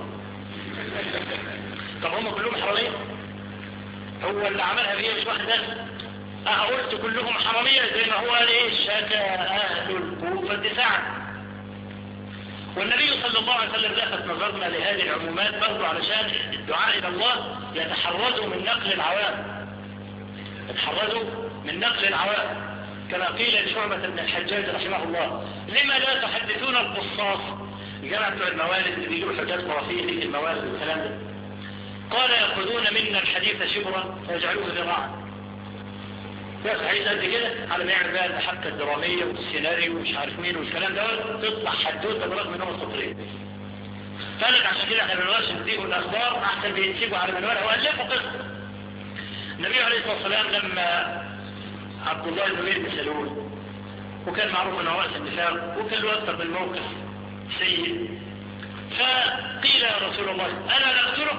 Speaker 2: طب هم كلهم حرامين هو اللي عملها فيها مش واحد بس اه قلت كلهم حرامية زي ما هو قال ايه شكى اهل الكوفة سعد والنبي صلى الله عليه وسلم لفت نظرنا لهذه العمومات برضه علشان الدعاء الى الله يتحرزوا من نقل العوام يتحرزوا من نقل العوام كما قيل لشعبة بن الحجاج رحمه الله لما لا تحدثون القصاص الجماعة بتوع الموالد اللي بيجيبوا حاجات خرافية في الموالد والكلام ده قال يأخذون منا الحديث شبرا ويجعلوه ذراعا بس عايز قد كده على ما يعمل بقى الحبكة الدرامية والسيناريو ومش عارف مين والكلام ده تطلع حدوته برغم ان هو سطرين فقالك عشان كده احنا ما بنقدرش نديكوا الاخبار احسن بينسيبوا على منوالها والفوا قصه النبي عليه الصلاه والسلام لما عبد الله بن بن سلول وكان معروف انه رأس النفاق وكان له اكثر من موقف سيء فقيل يا رسول الله انا نقتله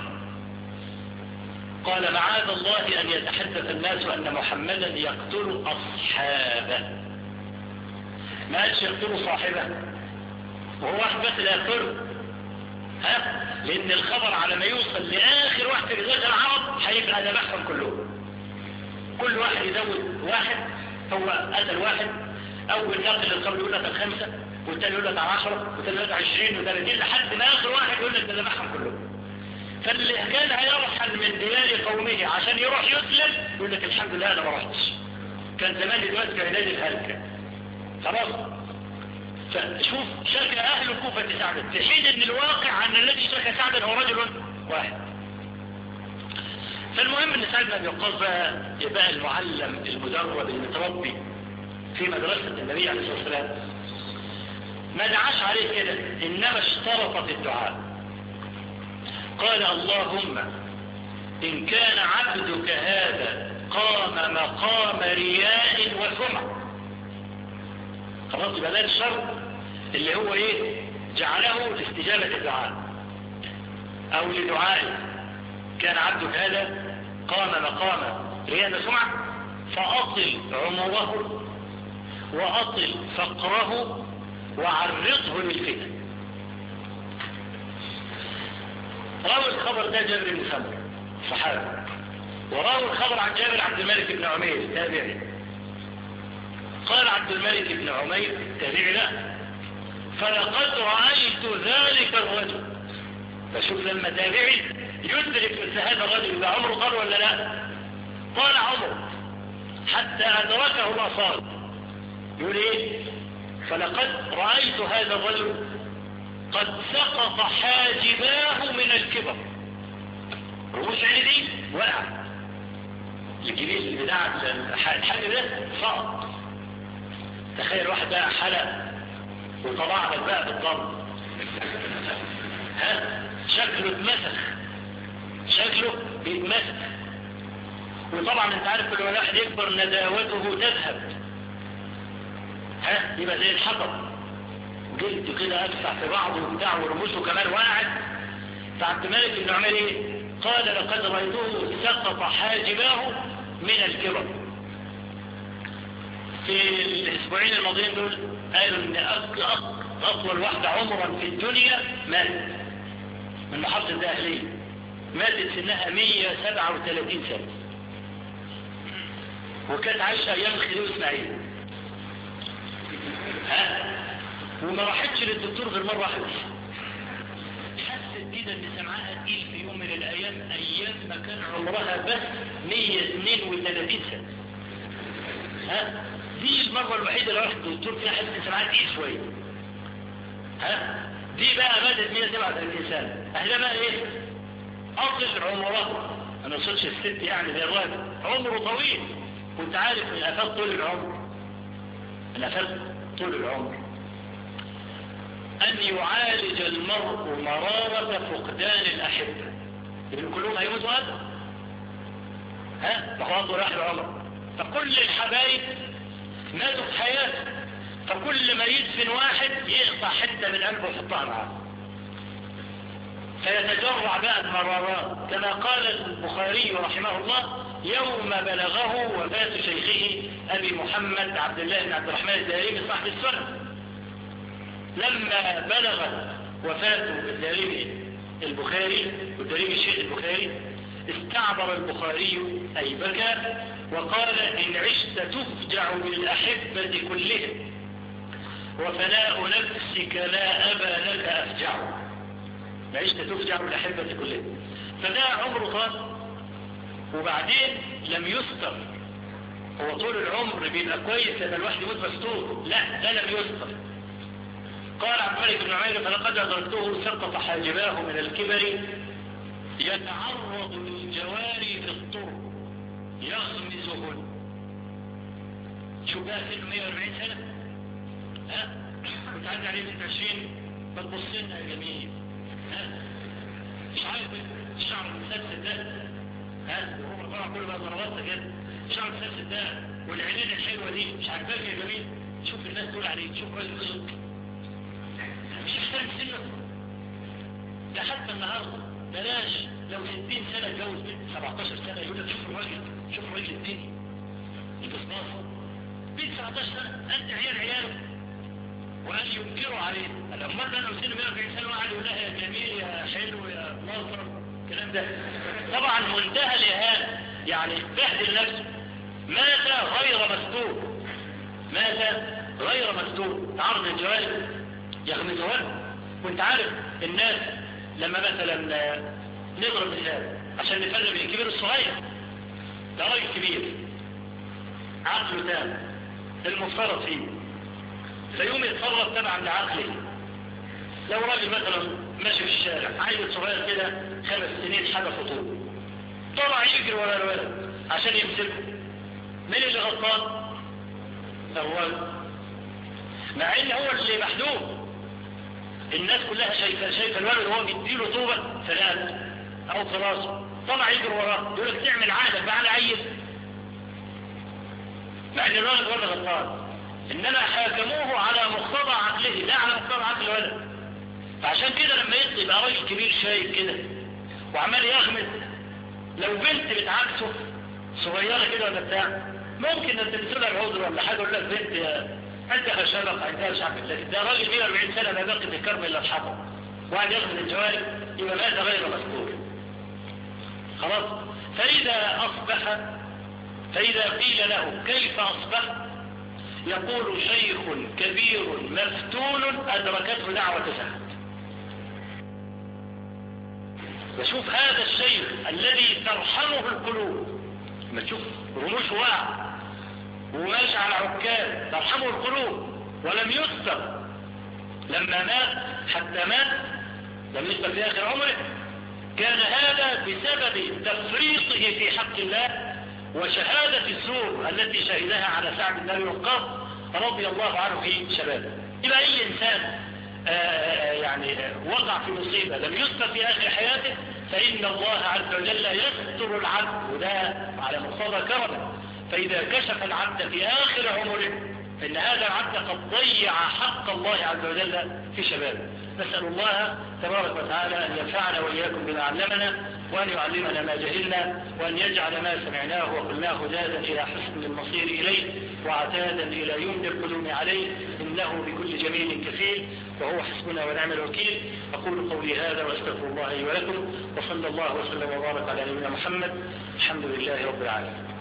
Speaker 2: قال معاذ الله ان يتحدث الناس ان محمدا يقتل اصحابه ما قالش يقتل صاحبه وهو واحد بس لا يقتله ها لان الخبر على ما يوصل لاخر واحد في جزيره العرب هيبقى ذبحهم كلهم كل واحد يزود واحد هو قتل واحد اول ناقل القبر يقول لك الخمسة والتاني يقول لك عشرة والتاني يقول لك عشرين وثلاثين لحد ما اخر واحد يقول لك ده ذبحهم كلهم فاللي كان هيرحل من ديار قومه عشان يروح يسلم يقول لك الحمد لله انا ما رحتش كان زمان دلوقتي في علاج الهلكة خلاص فشوف شكى اهل الكوفة سعدا في حين ان الواقع ان الذي شكى سعدا هو رجل واحد فالمهم ان سعد بن ابي وقاص بقى يبقى المعلم المدرب المتربي في مدرسة النبي عليه الصلاة والسلام ما دعاش عليه كده انما اشترط في الدعاء قال اللهم ان كان عبدك هذا قام مقام رياء وسمع خلاص يبقى ده الشرط اللي هو ايه جعله لاستجابة الدعاء او لدعائه كان عبدك هذا قام مقام رياء وسمع فأطل عمره وأطل فقره وعرضه للفتن راوي الخبر ده جابر بن سمر صحابي وراوي الخبر عن جابر عبد الملك بن عمير تابعي قال عبد الملك بن عمير تابعي لا فلقد رأيت ذلك الرجل فشوف لما تابعي يدرك مثل هذا الرجل إذا عمره قال ولا لا قال عمره حتى أدركه الأصال يقول إيه فلقد رأيت هذا الرجل قد سقط حاجباه من الكبر رؤوس عيني وقع الجبيل اللي بتاع الحاجب ده سقط تخيل واحد بقى حلق وطلع لك بقى بالضرب ها شكله اتمسخ شكله بيتمسخ وطبعا انت عارف كل ما الواحد يكبر نداوته تذهب ها يبقى زي الحطب جلده كده ادفع في بعضه وبتاع ورموشه كمان واعد فعبد الملك بن عمر ايه قال لقد رايته سقط حاجباه من الكبر في الاسبوعين الماضيين دول قالوا ان اطول واحدة عمرا في الدنيا ماتت من محافظة الداخلية ماتت سنها 137 سنة وكانت عايشة ايام الخليل اسماعيل ها وما راحتش للدكتور غير مرة واحدة حست كده ان سمعها تقيل في يوم من الايام ايام ما كان عمرها بس 132 سنة ها دي المرة الوحيدة اللي راحت الدكتور فيها حست سمعها تقيل شوية ها دي بقى بدأت 137 سنة اهلا بقى ايه اصل عمرها انا وصلش الست يعني زي الراجل عمره طويل وانت عارف من افات طول العمر من افات طول العمر ان يعالج المرء مرارة فقدان الاحبة لان كلهم هيموتوا هذا ها فخلاص راح العمر فكل الحبايب ماتوا في حياته فكل ما يدفن واحد يقطع حتة من قلبه ويحطها معاه فيتجرع بقى المرارات كما قال البخاري رحمه الله يوم بلغه وفاة شيخه أبي محمد عبد الله بن عبد الرحمن الدارمي صاحب السنة لما بلغت وفاة الدارمي البخاري والدارمي الشيخ البخاري استعبر البخاري أي بكى وقال إن عشت تفجع بالأحبة كلهم وفناء نفسك لا أبا لك أفجع عشت تفجع بالأحبة كلهم فده عمره طال وبعدين لم يستر هو طول العمر بيبقى كويس لما الواحد يموت مستور لا ده لم يستر قال عبد الملك بن عمير فلقد أدركته سقط حاجباه من الكبر يتعرض للجواري في الطرق يغمزهن شو بقى سنه 140 سنة ها كنت عندي عليه 26 ما تبص لنا يا جميل ها مش عارف الشعر المسلسل ده ها وهو طبعا كل بقى ضربات كده الشعر المسلسل ده والعينين الحلوه دي مش عاجباك يا جميل شوف الناس تقول عليه شوف راجل خلق مش يحترم سنه ده حتى النهارده بلاش لو 60 سنه اتجوز بنت 17 سنه يقول لك شوف الراجل شوف الراجل التاني البصماصه بنت 17 سنه انت عيال عياله وقال ينكروا عليه الأمر ده لو سنه 140 سنة وقعد يقول لها يا جميل يا حلو يا ناصر الكلام ده طبعا منتهى الإهانة يعني بهدل نفسه مات غير مستور مات غير مستور تعرض الجوال يغمزهن وانت عارف الناس لما مثلا نضرب مثال عشان نفرق بين الكبير والصغير ده راجل كبير عقله تام المفترض فيه فيوم يتصرف تبعا لعقله لو راجل مثلا ماشي في الشارع عيل صغير كده خمس سنين حاجة خطوط طلع يجري ورا الولد عشان يمسكه مين اللي غلطان الولد مع ان هو اللي محدود الناس كلها شايفه شايفه الولد وهو بيديله طوبه في رقبته او في راسه طلع يجري وراه يقول لك تعمل عادة بقى على عيل مع ان الولد هو اللي غلطان انما حاكموه على مقتضى عقله لا على مقتضى عقل الولد فعشان كده لما يطلع يبقى راجل كبير شايب كده وعمال يغمز لو بنت بتعكسه صغيرة كده ولا بتاع ممكن ان تمثلها العذر ولا حاجة يقول لك بنت عندها شبق عندها مش عارف لكن ده راجل 140 سنة ما بقي في الكرم الا الحطب وقعد يغمز الجواري يبقى مات غير مذكور خلاص فإذا أصبح فإذا قيل له كيف أصبحت يقول شيخ كبير مفتون أدركته دعوة سعد وشوف هذا الشيخ الذي ترحمه القلوب ما تشوف رموش واقع وماشي على عكاد ترحمه القلوب ولم يستر لما مات حتى مات لم يستر في آخر عمره كان هذا بسبب تفريطه في حق الله وشهادة الزور التي شهدها على سعد بن وقاص رضي الله عنه في شبابه يبقى أي إنسان آآ آآ يعني يعني وقع في مصيبة لم يستر في آخر حياته فإن الله عز وجل يستر العبد وده على مقتضى كرمه فإذا كشف العبد في آخر عمره فإن هذا العبد قد ضيع حق الله عز وجل في شبابه نسأل الله تبارك وتعالى أن ينفعنا وإياكم بما علمنا وأن يعلمنا ما جهلنا وأن يجعل ما سمعناه وقلناه جادا إلى حسن المصير إليه وعتادا إلى يمن القدوم عليه إنه بكل جميل كفيل وهو حسبنا ونعم الوكيل أقول قولي هذا وأستغفر الله لي ولكم وصلى الله وسلم وبارك على نبينا محمد الحمد لله رب العالمين